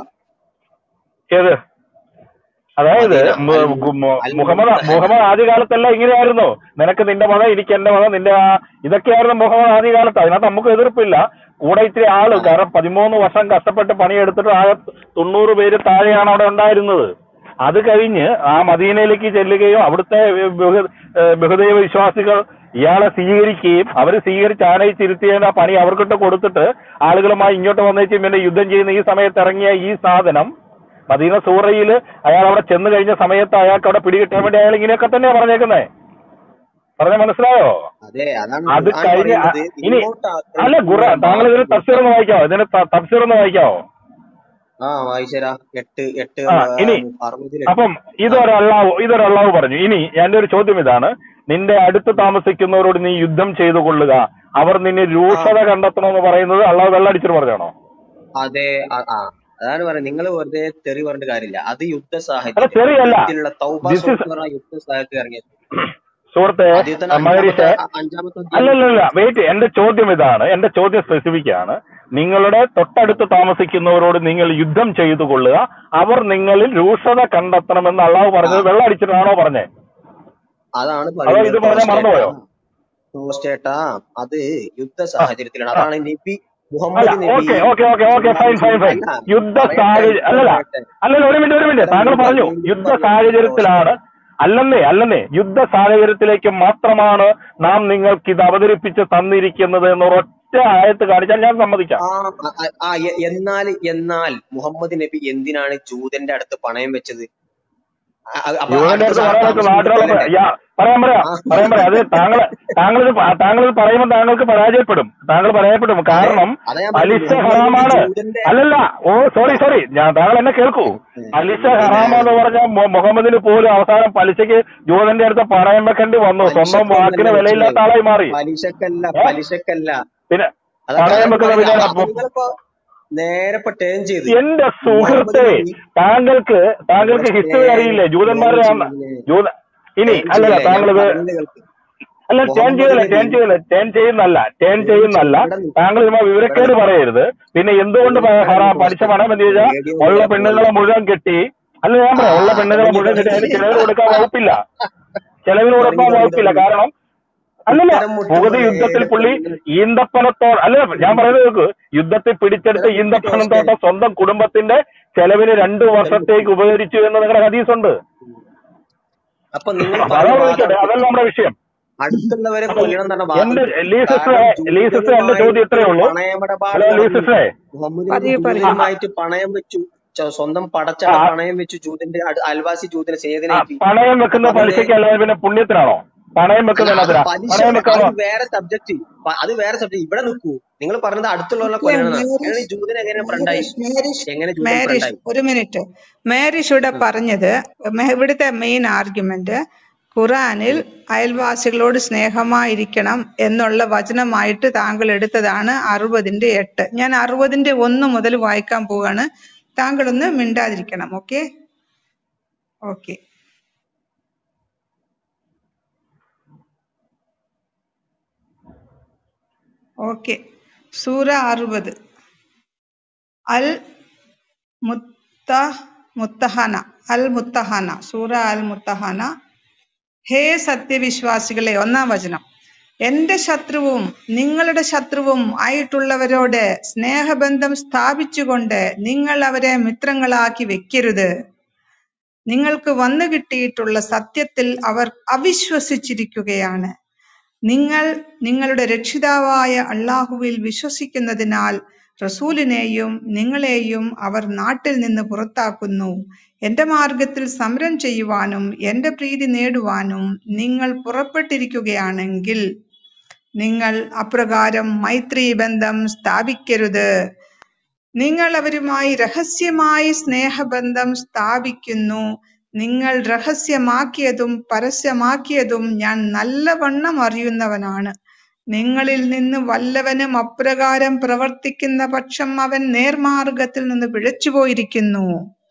ഏത് അതായത് മദീന മു- അൽ ഗു- മു- അൽ മുഹമ്മദ് മുത്തഹന മുഹമ്മദ് ആദ്യകാലത്തെല്ലാം ഇങ്ങനെയായിരുന്നു നിനക്ക് നിന്റെ മതം എനിക്ക് എന്റെ മതം നിന്റെ ആ ഇതൊക്കെയായിരുന്നു മുഹമ്മദ് ആദ്യകാലത്ത് അതിനകത്ത് നമുക്ക് എതിർപ്പില്ല കൂടെ ഇത്തിരി ആള് ആ കാരണം പതിമൂന്ന് വർഷം കഷ്ടപ്പെട്ട് പണിയെടുത്തിട്ട് ആകെ തൊണ്ണൂറ് പേര് താഴെയാണ് അവിടെ ഉണ്ടായിരുന്നത് അത് കഴിഞ്ഞ് ആ മദീനയിലേക്ക് ചെല്ലുകയും അവിടുത്തെ ബഹു- ഏഹ് ബഹുദൈവ വിശ്വാസികൾ ഇയാളെ സ്വീകരിക്കുകയും അവർ സ്വീകരിച്ച് ആനയിച്ചിരുത്തിയതിന്റെ ആ പണി അവർക്കിട്ട് കൊടുത്തിട്ട് ആളുകളുമായി ഇങ്ങോട്ട് വന്നേച്ച് പിന്നെ യുദ്ധം ചെയ്യുന്ന ഈ സമയത്ത് ഇറങ്ങിയ ഈ സാധനം മദീന സൂറയിൽ അയാൾ അവിടെ ചെന്ന് കഴിഞ്ഞ സമയത്ത് അയാൾക്ക് അവിടെ പിടികിട്ടാൻ വേണ്ടി അയാൾ ഇങ്ങനെയൊക്കെ തന്നെയാ പറഞ്ഞേക്കുന്നേ പറഞ്ഞ മനസ്സിലായോ അതെ അതാണ് അത് ഖുർആൻ കഴിഞ്ഞ് അ- പറയുന്നത് ഇനി ഇങ്ങോട്ട് അല്ല ഖുറ ആക്രമിക്കുക താങ്കൾ ഇതിന് മാത്രം തഫ്സീർ ഒന്ന് വായിക്കാവോ ഇതിന് ത- തഫ്സീർ ഒന്ന് വായിക്കാവോ ആ വായിച്ചരാ എട്ട് എട്ട് ആ ഇനി അറുപതിൽ എട്ട് അപ്പം ആ ഇതൊരു അള്ളാഹു ഇതൊരു അള്ളാഹു പറഞ്ഞു ഇനി എന്റെ ഒരു ചോദ്യം ഇതാണ് നിന്റെ അടുത്ത് താമസിക്കുന്നവരോട് നീ യുദ്ധം ചെയ്തു കൊള്ളുക അവർ നിന്നെ ആ രൂക്ഷത കണ്ടെത്തണമെന്ന് പറയുന്നത് അള്ളാഹു വെള്ളടിച്ചിട്ട് പറഞ്ഞാണോ അതെ ആ ആ. അതാണ് പറയുന്നത് നിങ്ങൾ വെറുതെ തെറി പറഞ്ഞിട്ട് കാര്യമില്ല അത് യുദ്ധ അല്ല സാഹചര്യം ശരിയല്ല യുദ്ധത്തിലുള്ള തൗബ ദിസ് സൂറത്ത് ഇസ് എന്ന് പറഞ്ഞ യുദ്ധ സാഹചര്യത്തിൽ ഇറങ്ങിയത് സുഹൃത്തെ ആദ്യത്തെ അഞ്ചാമത്തെ മഹരീഷെ അ- അഞ്ചാമത്തെ അധ്യായം അല്ലല്ലല്ല വെയിറ്റ് എന്റെ ചോദ്യം ഇതാണ് എന്റെ ചോദ്യം സ്പെസിഫിക് ആണ് നിങ്ങളുടെ തൊട്ടടുത്ത് താമസിക്കുന്നവരോട് നിങ്ങൾ യുദ്ധം ചെയ്തു കൊള്ളുക അവർ നിങ്ങളിൽ രൂക്ഷത കണ്ടെത്തണമെന്ന് അള്ളാഹു ആ പറഞ്ഞത് വെള്ളം അടിച്ചിട്ടാണോ പറഞ്ഞേ അതാണ് അതോ പറയുന്നത് ഇത് പറഞ്ഞാൽ ടോസ്റ്റേട്ടാ മറന്നുപോയോ ടോസ്റ്റേട്ടാ അത് യുദ്ധ ആ സാഹചര്യത്തിലാണ് ആ അതാണ് നബി അല്ല Muhammad Nabi okay okay okay okay fine fine fine അല്ല യുദ്ധ പറയട്ടെ സാഹചര്യം ഉത്തരം അല്ലല്ല പറയട്ടെ അല്ലല്ല ഒരു മിനിറ്റ് ഒരു മിനിറ്റ് ഉത്തരം താങ്കൾ വീണ്ടും പറഞ്ഞു വീണ്ടും യുദ്ധ പറയട്ടെ സാഹചര്യത്തിലാണ് ടോസ്റ്റേ അല്ലെന്നേ അല്ലെന്നേ യുദ്ധ സാഹചര്യത്തിലേക്ക് മാത്രമാണ് നാം നിങ്ങൾക്ക് ഇത് അവതരിപ്പിച്ച് തന്നിരിക്കുന്നത് എന്ന് ഒരൊറ്റ ആയത്ത് കാണിച്ചാൽ ഞാൻ സമ്മതിക്കാം ആ ആ, ആ, ആ, എ- എന്നാൽ എന്നാൽ മുഹമ്മദ് നബി എന്തിനാണ് ജൂതന്റെ അടുത്ത് പണയം വെച്ചത് ആ, ആ, അപ്പൊ യുവന്റെ അടുത്ത അടുത്ത് സാ- പറയാൻ പറ്റും താമസിക്കുന്ന നാട്ടിലുള്ള കൊല്ലണ്ടേ യാ- പറയാൻ പറയാം ആ പറയാൻ പറയാം അത് താങ്കൾ താങ്കൾ താങ്കൾ ഇത് പറയുമ്പോൾ താങ്കൾക്ക് പരാജയപ്പെടും താങ്കൾ പരാജയപ്പെടും അതെ കാരണം അതാ ഞാൻ പറഞ്ഞത് പലിശ മുഹമ്മദ് നബി ഹറാമാണ് ജൂതന്റെ അല്ലല്ല ഓ സോറി സോറി ഞാൻ താങ്കൾ എന്നെ കേൾക്കൂ ഉം, പലിശ പിന്നെ ഹറാമെന്ന് പറഞ്ഞാൽ മു- മുഹമ്മദിന് പോലും അവസാനം പലിശക്ക് ജൂതന്റെ അടുത്ത് പണയം വെക്കേണ്ടി വന്നു സ്വന്തം വാക്കിന് പലിശക്കൊന്നല്ല വിലയില്ലാത്ത വെച്ചത് ആളായി മാറി പലിശക്കല്ല ഏ പലിശക്കല്ല പിന്നെ അതൊക്കെ പണയം അതൊക്കെ വെക്കുന്ന പറയുന്നത് വില അപ്പൊ അത് നിങ്ങളിപ്പോ നേരെ ഇപ്പൊ ടേൺ ചെയ്ത് എന്റെ മുഹമ്മദ് സുഹൃത്തെ നബി താങ്കൾക്ക് താങ്കൾക്ക് ടോസ്റ്റേ ഹിസ്റ്ററി അറിയില്ലേ ടേൺ ജൂതന്മാരുടെ ആ- ചെയ്യില്ലേ ജൂത ഇനി ടേൺ അല്ലല്ല ചെയ്യില്ലേ ഞാൻ താങ്കളിത് പറയുന്നത് കേൾക്ക് അല്ല ടേൺ മുഹമ്മദ് ചെയ്തില്ല നബി ടേൺ ചെയ്തില്ല ടേൺ ചെയ്യുന്നല്ല ടേൺ ടേൺ ചെയ്യുന്നല്ല ചെയ്ത് ഇവിടെ നി- താങ്കൾ ഇതുമാ ഇവിടെ വിവരക്കേട് പറയരുത് പിന്നെ എന്തുകൊണ്ട് പ- വിവരക്കേടാണ് ഹറാം പഠിച്ച ടോസ്റ്റേ പണം എന്ന് ചോദിച്ചാൽ റേഡിയോ ഉള്ള ഇല്ല പെണ്ണുങ്ങളെ പോലെ മുഴുവൻ കെട്ടി അല്ല ഞാൻ ആ പറയാം ഉള്ള പെണ്ണുങ്ങളെ തുടങ്ങി മുഴുവൻ കെട്ടി അതിന് തുടങ്ങി ചെലവിന് കൊടുക്കാൻ വകുപ്പില്ല ചെലവിന് തുടങ്ങി കൊടുക്കാൻ തുടങ്ങി വകുപ്പില്ല തുടങ്ങി കാരണം അല്ലല്ല ഉത്തരം പുകത് മുട്ടുമ്പോ യുദ്ധത്തിൽ നേരെ പുള്ളി പെണ്ണ് ഈന്തപ്പനത്തോട് അല്ല ഞാൻ പറയുന്നത് കേൾക്ക് യുദ്ധത്തിൽ പിടിച്ചെടുത്ത് ഉത്തരം മുട്ടി ഈന്തപ്പനം ടോസ്റ്റേ തോട്ടം സ്വന്തം കുടുംബത്തിന്റെ ചെലവിന് രണ്ടു ഉത്തരം മുട്ടി വർഷത്തേക്ക് ഉപകരിച്ചു എന്ന് നിങ്ങളുടെ ഹദീസുണ്ട് അപ്പൊ നിങ്ങൾ അപ്പൊ പറഞ്ഞ അതാണ് വാദം വിളിക്കട്ടെ അതല്ല നമ്മുടെ വിഷയം അടുത്തുള്ളവരെ അപ്പൊ കൊല്ലണം തന്നെ വാദം എന്റെ ലീ സിസ്റ്ററെ കാരണം ലീ സിസ്റ്റർ എന്റെ ചോദ്യം ജൂതനുമായിട്ട് ഇത്രയേ ഉള്ളൂ പണയമിടപാട് ഹലോ ലീ നടന്നു സിസ്റ്ററെ മുഹമ്മദ് നബി പറയൂ പറയൂ ആ ആ ജൂതനുമായിട്ട് പണയം വെച്ചു ച- സ്വന്തം ആ, പടച്ചട പണയം വെച്ചു ജൂതന്റെ അട്- അയൽവാസി ജൂതനെ ആ, സേതനേറ്റി പണയം അപ്പൊ വെക്കുന്ന അത് നേ പലിശയ്ക്ക് അല്ലെങ്കിൽ പിന്നെ പുണ്യത്തിനാണോ പണയം അല്ല വെക്കുന്ന അത് എന്നതിനാ പലിശ പണയം വെക്കാമോ അത് വേറെ സബ്ജക്ട് അത് വേറെ സബ്ജക്ട് ഇവിടെ നിൽക്കൂ നിങ്ങൾ പറഞ്ഞത് അടുത്തുള്ള കൊല്ലണമെന്നാണ് അങ്ങനെ മാരിഷ് ജൂതൻ എങ്ങനെ ഫ്രണ്ടായി മാരിഷ് മാരിഷ് എങ്ങനെ ജൂതൻ മാരിഷ് ഫ്രണ്ടായി ഒരു മിനിറ്റ് മാരിഷ് ഇവിടെ പറഞ്ഞത് മെ- ഇവിടുത്തെ മെയിൻ ആർഗ്യുമെന്റ് ഖുറാനിൽ അയൽവാസികളോട് സ്നേഹമായിരിക്കണം എന്നുള്ള വചനമായിട്ട് താങ്കൾ എടുത്തതാണ് അറുപതിന്റെ എട്ട് ഞാൻ അറുപതിന്റെ ഒന്ന് മുതൽ വായിക്കാൻ പോവാണ് താങ്കളൊന്ന് മിണ്ടാതിരിക്കണം ഓക്കെ ഓക്കെ ഓക്കെ സൂറ അറുപത് അൽ മുത്ത മുത്തഹന അൽ മുത്തഹന സൂറ അൽ മുത്തഹന ഹേ സത്യവിശ്വാസികളെ ഒന്നാം വചനം എന്റെ ശത്രുവും നിങ്ങളുടെ ശത്രുവും ആയിട്ടുള്ളവരോട് സ്നേഹബന്ധം സ്ഥാപിച്ചുകൊണ്ട് നിങ്ങൾ അവരെ മിത്രങ്ങളാക്കി വെക്കരുത് നിങ്ങൾക്ക് വന്നു കിട്ടിയിട്ടുള്ള സത്യത്തിൽ അവർ അവിശ്വസിച്ചിരിക്കുകയാണ് നിങ്ങൾ നിങ്ങളുടെ രക്ഷിതാവായ അള്ളാഹുവിൽ വിശ്വസിക്കുന്നതിനാൽ റസൂലിനെയും നിങ്ങളെയും അവർ നാട്ടിൽ നിന്ന് പുറത്താക്കുന്നു എന്റെ മാർഗത്തിൽ സമരം ചെയ്യുവാനും എന്റെ പ്രീതി നേടുവാനും നിങ്ങൾ പുറപ്പെട്ടിരിക്കുകയാണെങ്കിൽ നിങ്ങൾ അപ്രകാരം മൈത്രി ബന്ധം സ്ഥാപിക്കരുത് നിങ്ങൾ അവരുമായി രഹസ്യമായി സ്നേഹബന്ധം സ്ഥാപിക്കുന്നു നിങ്ങൾ രഹസ്യമാക്കിയതും പരസ്യമാക്കിയതും ഞാൻ നല്ലവണ്ണം അറിയുന്നവനാണ് നിങ്ങളിൽ നിന്ന് വല്ലവനും അപ്രകാരം പ്രവർത്തിക്കുന്ന പക്ഷം അവൻ നേർമാർഗത്തിൽ നിന്ന് പിഴച്ചുപോയിരിക്കുന്നു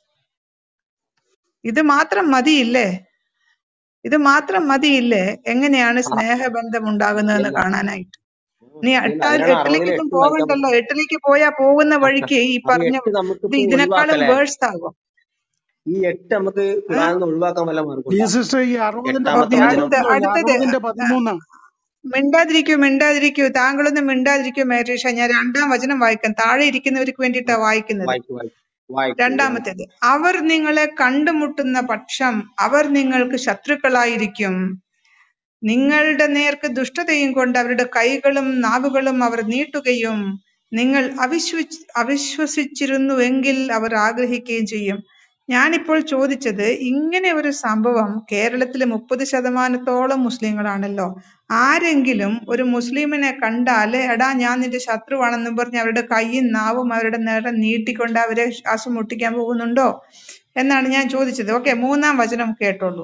ഇത് മാത്രം മതിയില്ലേ ഇത് മാത്രം മതിയില്ലേ എങ്ങനെയാണ് സ്നേഹബന്ധം ഉണ്ടാകുന്നതെന്ന് ഇല്ല കാണാനായിട്ട് നീ ഇല്ല എട്ടാ അതിനാണ് അറുപതിൽ എട്ടിലേക്കൊന്നും എട്ട് വായിക്കാൻ പോകണ്ടല്ലോ എട്ടിലേക്ക് പോയാ പോകുന്ന വഴിക്ക് ഈ അത് പറഞ്ഞ എട്ട് ഇത് നമുക്കിപ്പോ ഇതിനേക്കാളും ഒഴിവാക്കലേ വേഴ്സ് ആകും ഈ എട്ട് നമുക്ക് ഏ? ഖുറാനിൽ നിന്ന് ഒഴിവാക്കാൻ വല്ല ഈ മാർഗമുണ്ടോ സിസ്റ്റർ ഈ അറുപതിന്റെ എട്ടാമത്തെ ഓക്കെ വചനം അടുത്ത പതിമൂന്നുണ്ടല്ലോ അടുത്തത് അറുപതിന്റെ ആ, പതിമൂന്ന് മിണ്ടാതിരിക്കൂ മിണ്ടാതിരിക്കൂ താങ്കളൊന്നും മിണ്ടാതിരിക്കൂ മേരീഷ ഞാൻ രണ്ടാം വചനം വായിക്കാം താഴെ ഇരിക്കുന്നവർക്ക് വേണ്ടിയിട്ടാ വായിക്കുന്നത് വായിക്കൂ വായിക്കൂ വായിക്കൂ രണ്ടാമത്തേത് അവർ നിങ്ങളെ കണ്ടുമുട്ടുന്ന പക്ഷം അവർ നിങ്ങൾക്ക് ശത്രുക്കളായിരിക്കും നിങ്ങളുടെ നേർക്ക് ദുഷ്ടതയും കൊണ്ട് അവരുടെ കൈകളും നാവുകളും അവർ നീട്ടുകയും നിങ്ങൾ അവിശ്വസി അവിശ്വസിച്ചിരുന്നുവെങ്കിൽ അവർ ആഗ്രഹിക്കുകയും ചെയ്യും ഞാനിപ്പോൾ ചോദിച്ചത് ഇങ്ങനെ ഒരു സംഭവം കേരളത്തിലെ മുപ്പത് ശതമാനത്തോളം മുസ്ലിങ്ങളാണല്ലോ ആരെങ്കിലും ഒരു മുസ്ലിമിനെ കണ്ടാൽ എടാ ഞാൻ നിന്റെ ശത്രുവാണെന്നും പറഞ്ഞ് അവരുടെ കൈയും നാവും അവരുടെ നേരെ നീട്ടിക്കൊണ്ട് അവരെ ശ്വാസം മുട്ടിക്കാൻ പോകുന്നുണ്ടോ എന്നാണ് ഞാൻ ചോദിച്ചത് ഓക്കെ മൂന്നാം വചനം കേട്ടോളൂ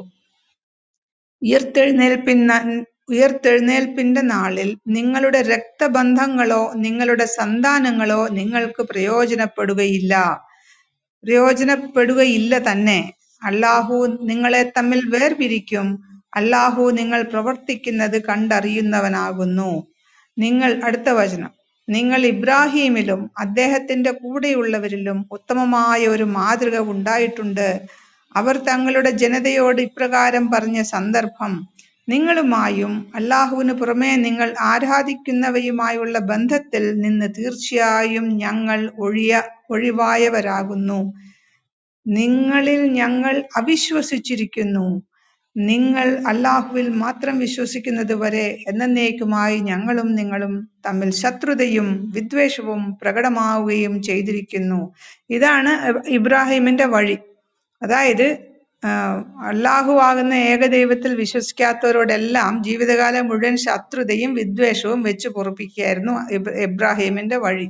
ഉയർത്തെഴുന്നേൽപ്പിന്ന ഉയർത്തെഴുന്നേൽപ്പിന്റെ നാളിൽ നിങ്ങളുടെ രക്തബന്ധങ്ങളോ നിങ്ങളുടെ സന്താനങ്ങളോ നിങ്ങൾക്ക് പ്രയോജനപ്പെടുകയില്ല പ്രയോജനപ്പെടുകയില്ല തന്നെ അല്ലാഹു നിങ്ങളെ തമ്മിൽ വേർപിരിക്കും അല്ലാഹു നിങ്ങൾ പ്രവർത്തിക്കുന്നത് കണ്ടറിയുന്നവനാകുന്നു നിങ്ങൾ അടുത്ത വചനം നിങ്ങൾ ഇബ്രാഹീമിലും അദ്ദേഹത്തിന്റെ കൂടെയുള്ളവരിലും ഉത്തമമായ ഒരു മാതൃക ഉണ്ടായിട്ടുണ്ട് അവർ തങ്ങളുടെ ജനതയോട് ഇപ്രകാരം പറഞ്ഞ സന്ദർഭം നിങ്ങളുമായും അല്ലാഹുവിന് പുറമെ നിങ്ങൾ ആരാധിക്കുന്നവയുമായുള്ള ബന്ധത്തിൽ നിന്ന് തീർച്ചയായും ഞങ്ങൾ ഒഴിയ ഒഴിവായവരാകുന്നു നിങ്ങളിൽ ഞങ്ങൾ അവിശ്വസിച്ചിരിക്കുന്നു നിങ്ങൾ അല്ലാഹുവിൽ മാത്രം വിശ്വസിക്കുന്നത് വരെ എന്നേക്കുമായി ഞങ്ങളും നിങ്ങളും തമ്മിൽ ശത്രുതയും വിദ്വേഷവും പ്രകടമാവുകയും ചെയ്തിരിക്കുന്നു ഇതാണ് ഇബ്രാഹിമിന്റെ വഴി അതായത് ആഹ് അല്ലാഹു ആകുന്ന ഏകദൈവത്തിൽ വിശ്വസിക്കാത്തവരോടെല്ലാം ജീവിതകാലം മുഴുവൻ ശത്രുതയും വിദ്വേഷവും വെച്ച് പൊറുപ്പിക്കുകയായിരുന്നു ഇബ് ഇബ്രാഹിമിന്റെ വഴി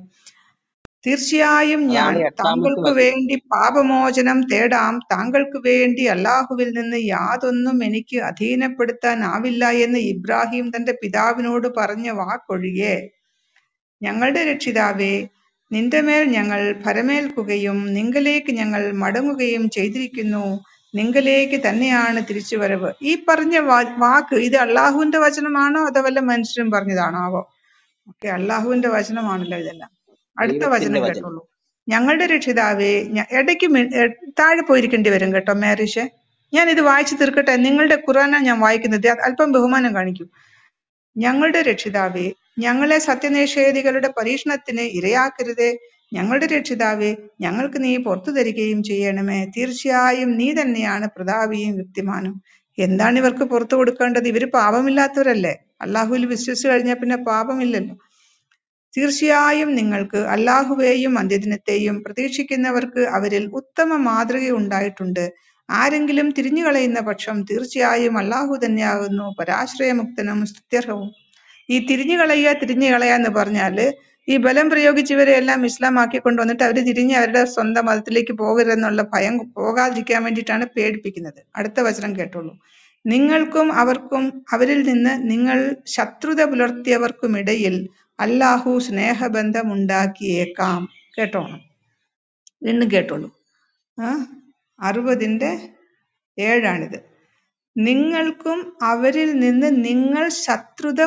തീർച്ചയായും ഞാൻ അതാണ് ഈ എട്ടാമത്തെ താങ്കൾക്ക് വചനം വേണ്ടി പാപമോചനം തേടാം താങ്കൾക്ക് വേണ്ടി അല്ലാഹുവിൽ നിന്ന് യാതൊന്നും എനിക്ക് അധീനപ്പെടുത്താനാവില്ല എന്ന് ഇബ്രാഹിം തന്റെ പിതാവിനോട് പറഞ്ഞ വാക്കൊഴികെ ഞങ്ങളുടെ രക്ഷിതാവേ നിന്റെ മേൽ ഞങ്ങൾ ഭരമേൽക്കുകയും നിങ്കലേക്ക് ഞങ്ങൾ മടങ്ങുകയും ചെയ്തിരിക്കുന്നു നിങ്കലേക്ക് തന്നെയാണ് തിരിച്ചുവരവ് ഈ പറഞ്ഞ വാ- വാക്ക് ഇത് അള്ളാഹുവിന്റെ വചനമാണോ അതോ വല്ല മനുഷ്യരും പറഞ്ഞതാണോ ആവോ ഓക്കെ അള്ളാഹുവിന്റെ വചനമാണല്ലോ ഇതെല്ലാം അടുത്ത ദൈവത്തിന്റെ വചനം വചനം കേട്ടോളൂ ഞങ്ങളുടെ രക്ഷിതാവേ ഞ- ഇടയ്ക്ക് മി- എ- താഴെ പോയിരിക്കേണ്ടി വരും കേട്ടോ മാരിഷെ ഞാൻ ഇത് വായിച്ചു തീർക്കട്ടെ നിങ്ങളുടെ ഖുറാനാണ് ഞാൻ വായിക്കുന്നത് അത് അല്പം ബഹുമാനം കാണിക്കൂ ഞങ്ങളുടെ രക്ഷിതാവേ ഞങ്ങളെ സത്യനിഷേധികളുടെ പരീക്ഷണത്തിന് ഇരയാക്കരുതേ ഞങ്ങളുടെ രക്ഷിതാവേ ഞങ്ങൾക്ക് നീ പുറത്തു തരികയും ചെയ്യണമേ തീർച്ചയായും നീ തന്നെയാണ് പ്രതാപിയും വ്യക്തിമാനും എന്താണ് ഇവർക്ക് പുറത്തു കൊടുക്കേണ്ടത് ഇവര് പാപമില്ലാത്തവരല്ലേ അള്ളാഹുവിൽ വിശ്വസിച്ചു കഴിഞ്ഞാൽ പിന്നെ പാപമില്ലല്ലോ തീർച്ചയായും നിങ്ങൾക്ക് അല്ലാഹുവേയും അന്ത്യദിനത്തെയും പ്രതീക്ഷിക്കുന്നവർക്ക് അവരിൽ ഉത്തമ മാതൃക ഉണ്ടായിട്ടുണ്ട് ആരെങ്കിലും തിരിഞ്ഞു കളയുന്ന പക്ഷം തീർച്ചയായും അല്ലാഹു തന്നെയാകുന്നു പരാശ്രയമുക്തനും സ്തുത്യർഹവും ഈ തിരിഞ്ഞു കളയുക തിരിഞ്ഞു കളയുക എന്ന് പറഞ്ഞാല് ഈ ബലം പ്രയോഗിച്ച് ഇവരെ എല്ലാം ഇസ്ലാമാക്കി കൊണ്ടുവന്നിട്ട് അവർ തിരിഞ്ഞ് അവരുടെ സ്വന്തം മതത്തിലേക്ക് പോകരുതെന്നുള്ള ഭയം പോകാതിരിക്കാൻ വേണ്ടിയിട്ടാണ് പേടിപ്പിക്കുന്നത് അടുത്ത വചനം കേട്ടോളൂ നിങ്ങൾക്കും അവർക്കും അവരിൽ നിന്ന് നിങ്ങൾ ശത്രുത പുലർത്തിയവർക്കുമിടയിൽ അല്ലാഹു സ്നേഹബന്ധം ഉണ്ടാക്കിയേക്കാം കേട്ടോണം വീണ്ടും കേട്ടോളൂ ആ അറുപതിന്റെ ഏഴാണിത് നിങ്ങൾക്കും അവരിൽ നിന്ന് നിങ്ങൾ ശത്രുത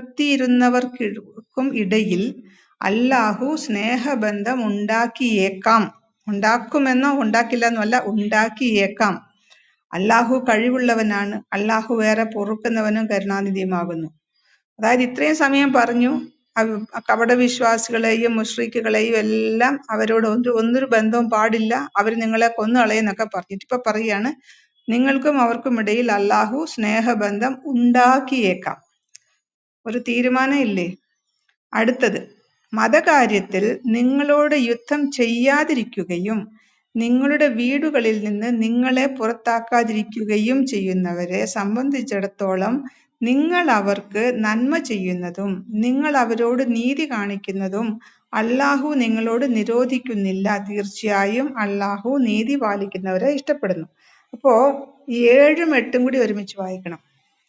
പുലർത്തിയിരുന്നവർക്കും ഇടയിൽ അല്ലാഹു സ്നേഹബന്ധം ഉണ്ടാക്കിയേക്കാം ഉണ്ടാക്കുമെന്നോ ഉണ്ടാക്കില്ല എന്നല്ല ഉണ്ടാക്കിയേക്കാം അല്ലാഹു കഴിവുള്ളവനാണ് അല്ലാഹു വേറെ പൊറുക്കുന്നവനും കരുണാനിധിയുമാകുന്നു അതായത് ഇത്രയും സമയം പറഞ്ഞു അവ- കപടവിശ്വാസികളെയും മുഷ്രിക്കുകളെയും എല്ലാം അവരോട് ഒരു ഒന്നൊരു ബന്ധവും പാടില്ല അവർ നിങ്ങളെ കൊന്നു കളയെന്നൊക്കെ പറഞ്ഞിട്ട് ഇപ്പൊ പറയാണ് നിങ്ങൾക്കും അവർക്കും ഇടയിൽ അല്ലാഹു സ്നേഹബന്ധം ഉണ്ടാക്കിയേക്കാം ഒരു തീരുമാനം ഇല്ലേ അടുത്തത് മതകാര്യത്തിൽ നിങ്ങളോട് യുദ്ധം ചെയ്യാതിരിക്കുകയും നിങ്ങളുടെ വീടുകളിൽ നിന്ന് നിങ്ങളെ പുറത്താക്കാതിരിക്കുകയും ചെയ്യുന്നവരെ സംബന്ധിച്ചിടത്തോളം നിങ്ങൾ അവർക്ക് നന്മ ചെയ്യുന്നതും നിങ്ങൾ അവരോട് നീതി കാണിക്കുന്നതും അല്ലാഹു നിങ്ങളോട് നിരോധിക്കുന്നില്ല തീർച്ചയായും അല്ലാഹു നീതി പാലിക്കുന്നവരെ ഇഷ്ടപ്പെടുന്നു അപ്പോ ഈ ഏഴും എട്ടും കൂടി ഒരുമിച്ച് വായിക്കണം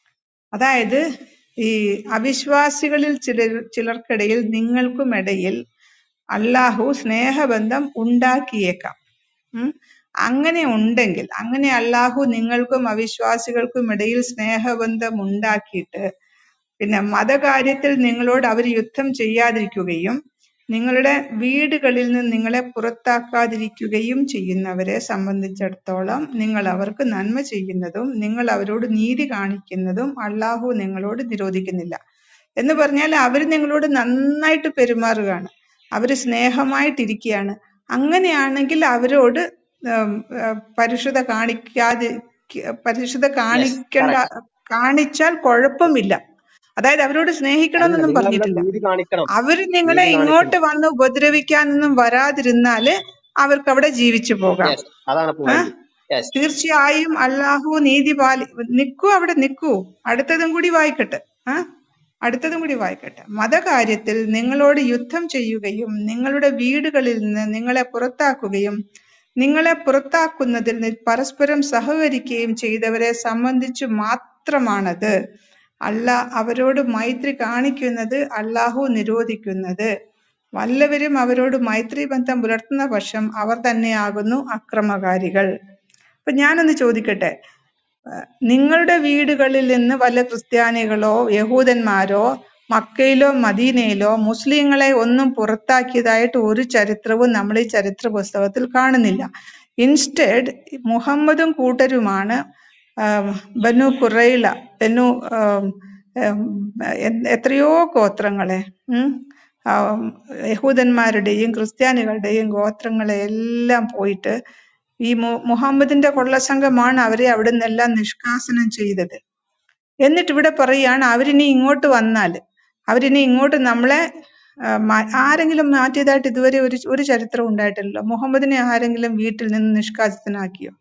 അതായത് ഈ അവിശ്വാസികളിൽ ചിലർ ചിലർക്കിടയിൽ നിങ്ങൾക്കും ഇടയിൽ അല്ലാഹു സ്നേഹബന്ധം ഉണ്ടാക്കിയേക്കാം ഉം. അങ്ങനെ ഉണ്ടെങ്കിൽ അങ്ങനെ അല്ലാഹു നിങ്ങൾക്കും അവിശ്വാസികൾക്കും ഇടയിൽ സ്നേഹബന്ധം ഉണ്ടാക്കിയിട്ട് പിന്നെ മതകാര്യത്തിൽ നിങ്ങളോട് അവർ യുദ്ധം ചെയ്യാതിരിക്കുകയും നിങ്ങളുടെ വീടുകളിൽ നിന്ന് നിങ്ങളെ പുറത്താക്കാതിരിക്കുകയും ചെയ്യുന്നവരെ സംബന്ധിച്ചിടത്തോളം നിങ്ങൾ അവർക്ക് നന്മ ചെയ്യുന്നതും നിങ്ങൾ അവരോട് നീതി കാണിക്കുന്നതും അള്ളാഹു നിങ്ങളോട് നിരോധിക്കുന്നില്ല എന്ന് പറഞ്ഞാൽ അവർ നിങ്ങളോട് നന്നായിട്ട് പെരുമാറുകയാണ് അവർ സ്നേഹമായിട്ടിരിക്കുകയാണ് അങ്ങനെയാണെങ്കിൽ അവരോട് ഉം, ഏർ, പരിശുദ്ധ കാണിക്കാതെ പരിശുദ്ധ യെസ് കാണിക്കേണ്ട കറക്റ്റ് കാണിച്ചാൽ കുഴപ്പമില്ല അതായത് അവരോട് അല്ല സ്നേഹിക്കണമെന്നൊന്നും നിങ്ങൾ അവിടെ പറഞ്ഞിട്ടില്ല നീതി കാണിക്കണം അവര് നിങ്ങളെ നീതി ഇങ്ങോട്ട് കാണിക്കണം വന്ന് ഉപദ്രവിക്കാനൊന്നും വരാതിരുന്നാല് അവർക്ക് അവിടെ ജീവിച്ചു പോകാം യെസ് അതാണ് ഏ? പോയിന്റ് യെസ് തീർച്ചയായും അല്ലാഹു നീതി പാലി നിക്കൂ അവിടെ നിക്കൂ അടുത്തതും കൂടി വായിക്കട്ടെ ആ അടുത്തതും കൂടി വായിക്കട്ടെ മതകാര്യത്തിൽ നിങ്ങളോട് യുദ്ധം ചെയ്യുകയും നിങ്ങളുടെ വീടുകളിൽ നിന്ന് നിങ്ങളെ പുറത്താക്കുകയും നിങ്ങളെ പുറത്താക്കുന്നതിൽ നി- പരസ്പരം സഹകരിക്കുകയും ചെയ്തവരെ സംബന്ധിച്ചു മാത്രമാണത് അല്ല അവരോട് മൈത്രി കാണിക്കുന്നത് അല്ലാഹു നിരോധിക്കുന്നത് വല്ലവരും അവരോട് മൈത്രി ബന്ധം പുലർത്തുന്ന പക്ഷം അവർ തന്നെയാകുന്നു അക്രമകാരികൾ അപ്പൊ ഞാനൊന്ന് ചോദിക്കട്ടെ ഏഹ് നിങ്ങളുടെ വീടുകളിൽ നിന്ന് വല്ല ക്രിസ്ത്യാനികളോ യഹൂദന്മാരോ മക്കയിലോ മദീനയിലോ മുസ്ലിങ്ങളെ ഒന്നും പുറത്താക്കിയതായിട്ട് ഒരു ചരിത്രവും നമ്മൾ ഈ ചരിത്ര പുസ്തകത്തിൽ കാണുന്നില്ല ഇൻസ്റ്റെഡ് മുഹമ്മദും കൂട്ടരുമാണ് ആഹ് ബനു കുറൈല ബനു ആം, ഉം, എ- എത്രയോ ഗോത്രങ്ങളെ ഉം, ആം, യഹൂദന്മാരുടെയും ക്രിസ്ത്യാനികളുടെയും ഗോത്രങ്ങളെ എല്ലാം പോയിട്ട് ഈ മു മുഹമ്മദിന്റെ കൊള്ളസംഘമാണ് അവരെ അവിടെ നിന്നെല്ലാം നിഷ്കാസനം ചെയ്തത് എന്നിട്ട് ഇവിടെ പറയാണ് അവരിനി ഇങ്ങോട്ട് വന്നാൽ അവരിനി ഇങ്ങോട്ട് നമ്മളെ ആ, മാ- ആരെങ്കിലും മാറ്റിയതായിട്ട് ഇതുവരെ ഒരു ഒരു ചരിത്രം ഉണ്ടായിട്ടില്ലല്ലോ മുഹമ്മദിനെ ആരെങ്കിലും വീട്ടിൽ നിന്ന് നിഷ്കാസിതനാക്കിയോ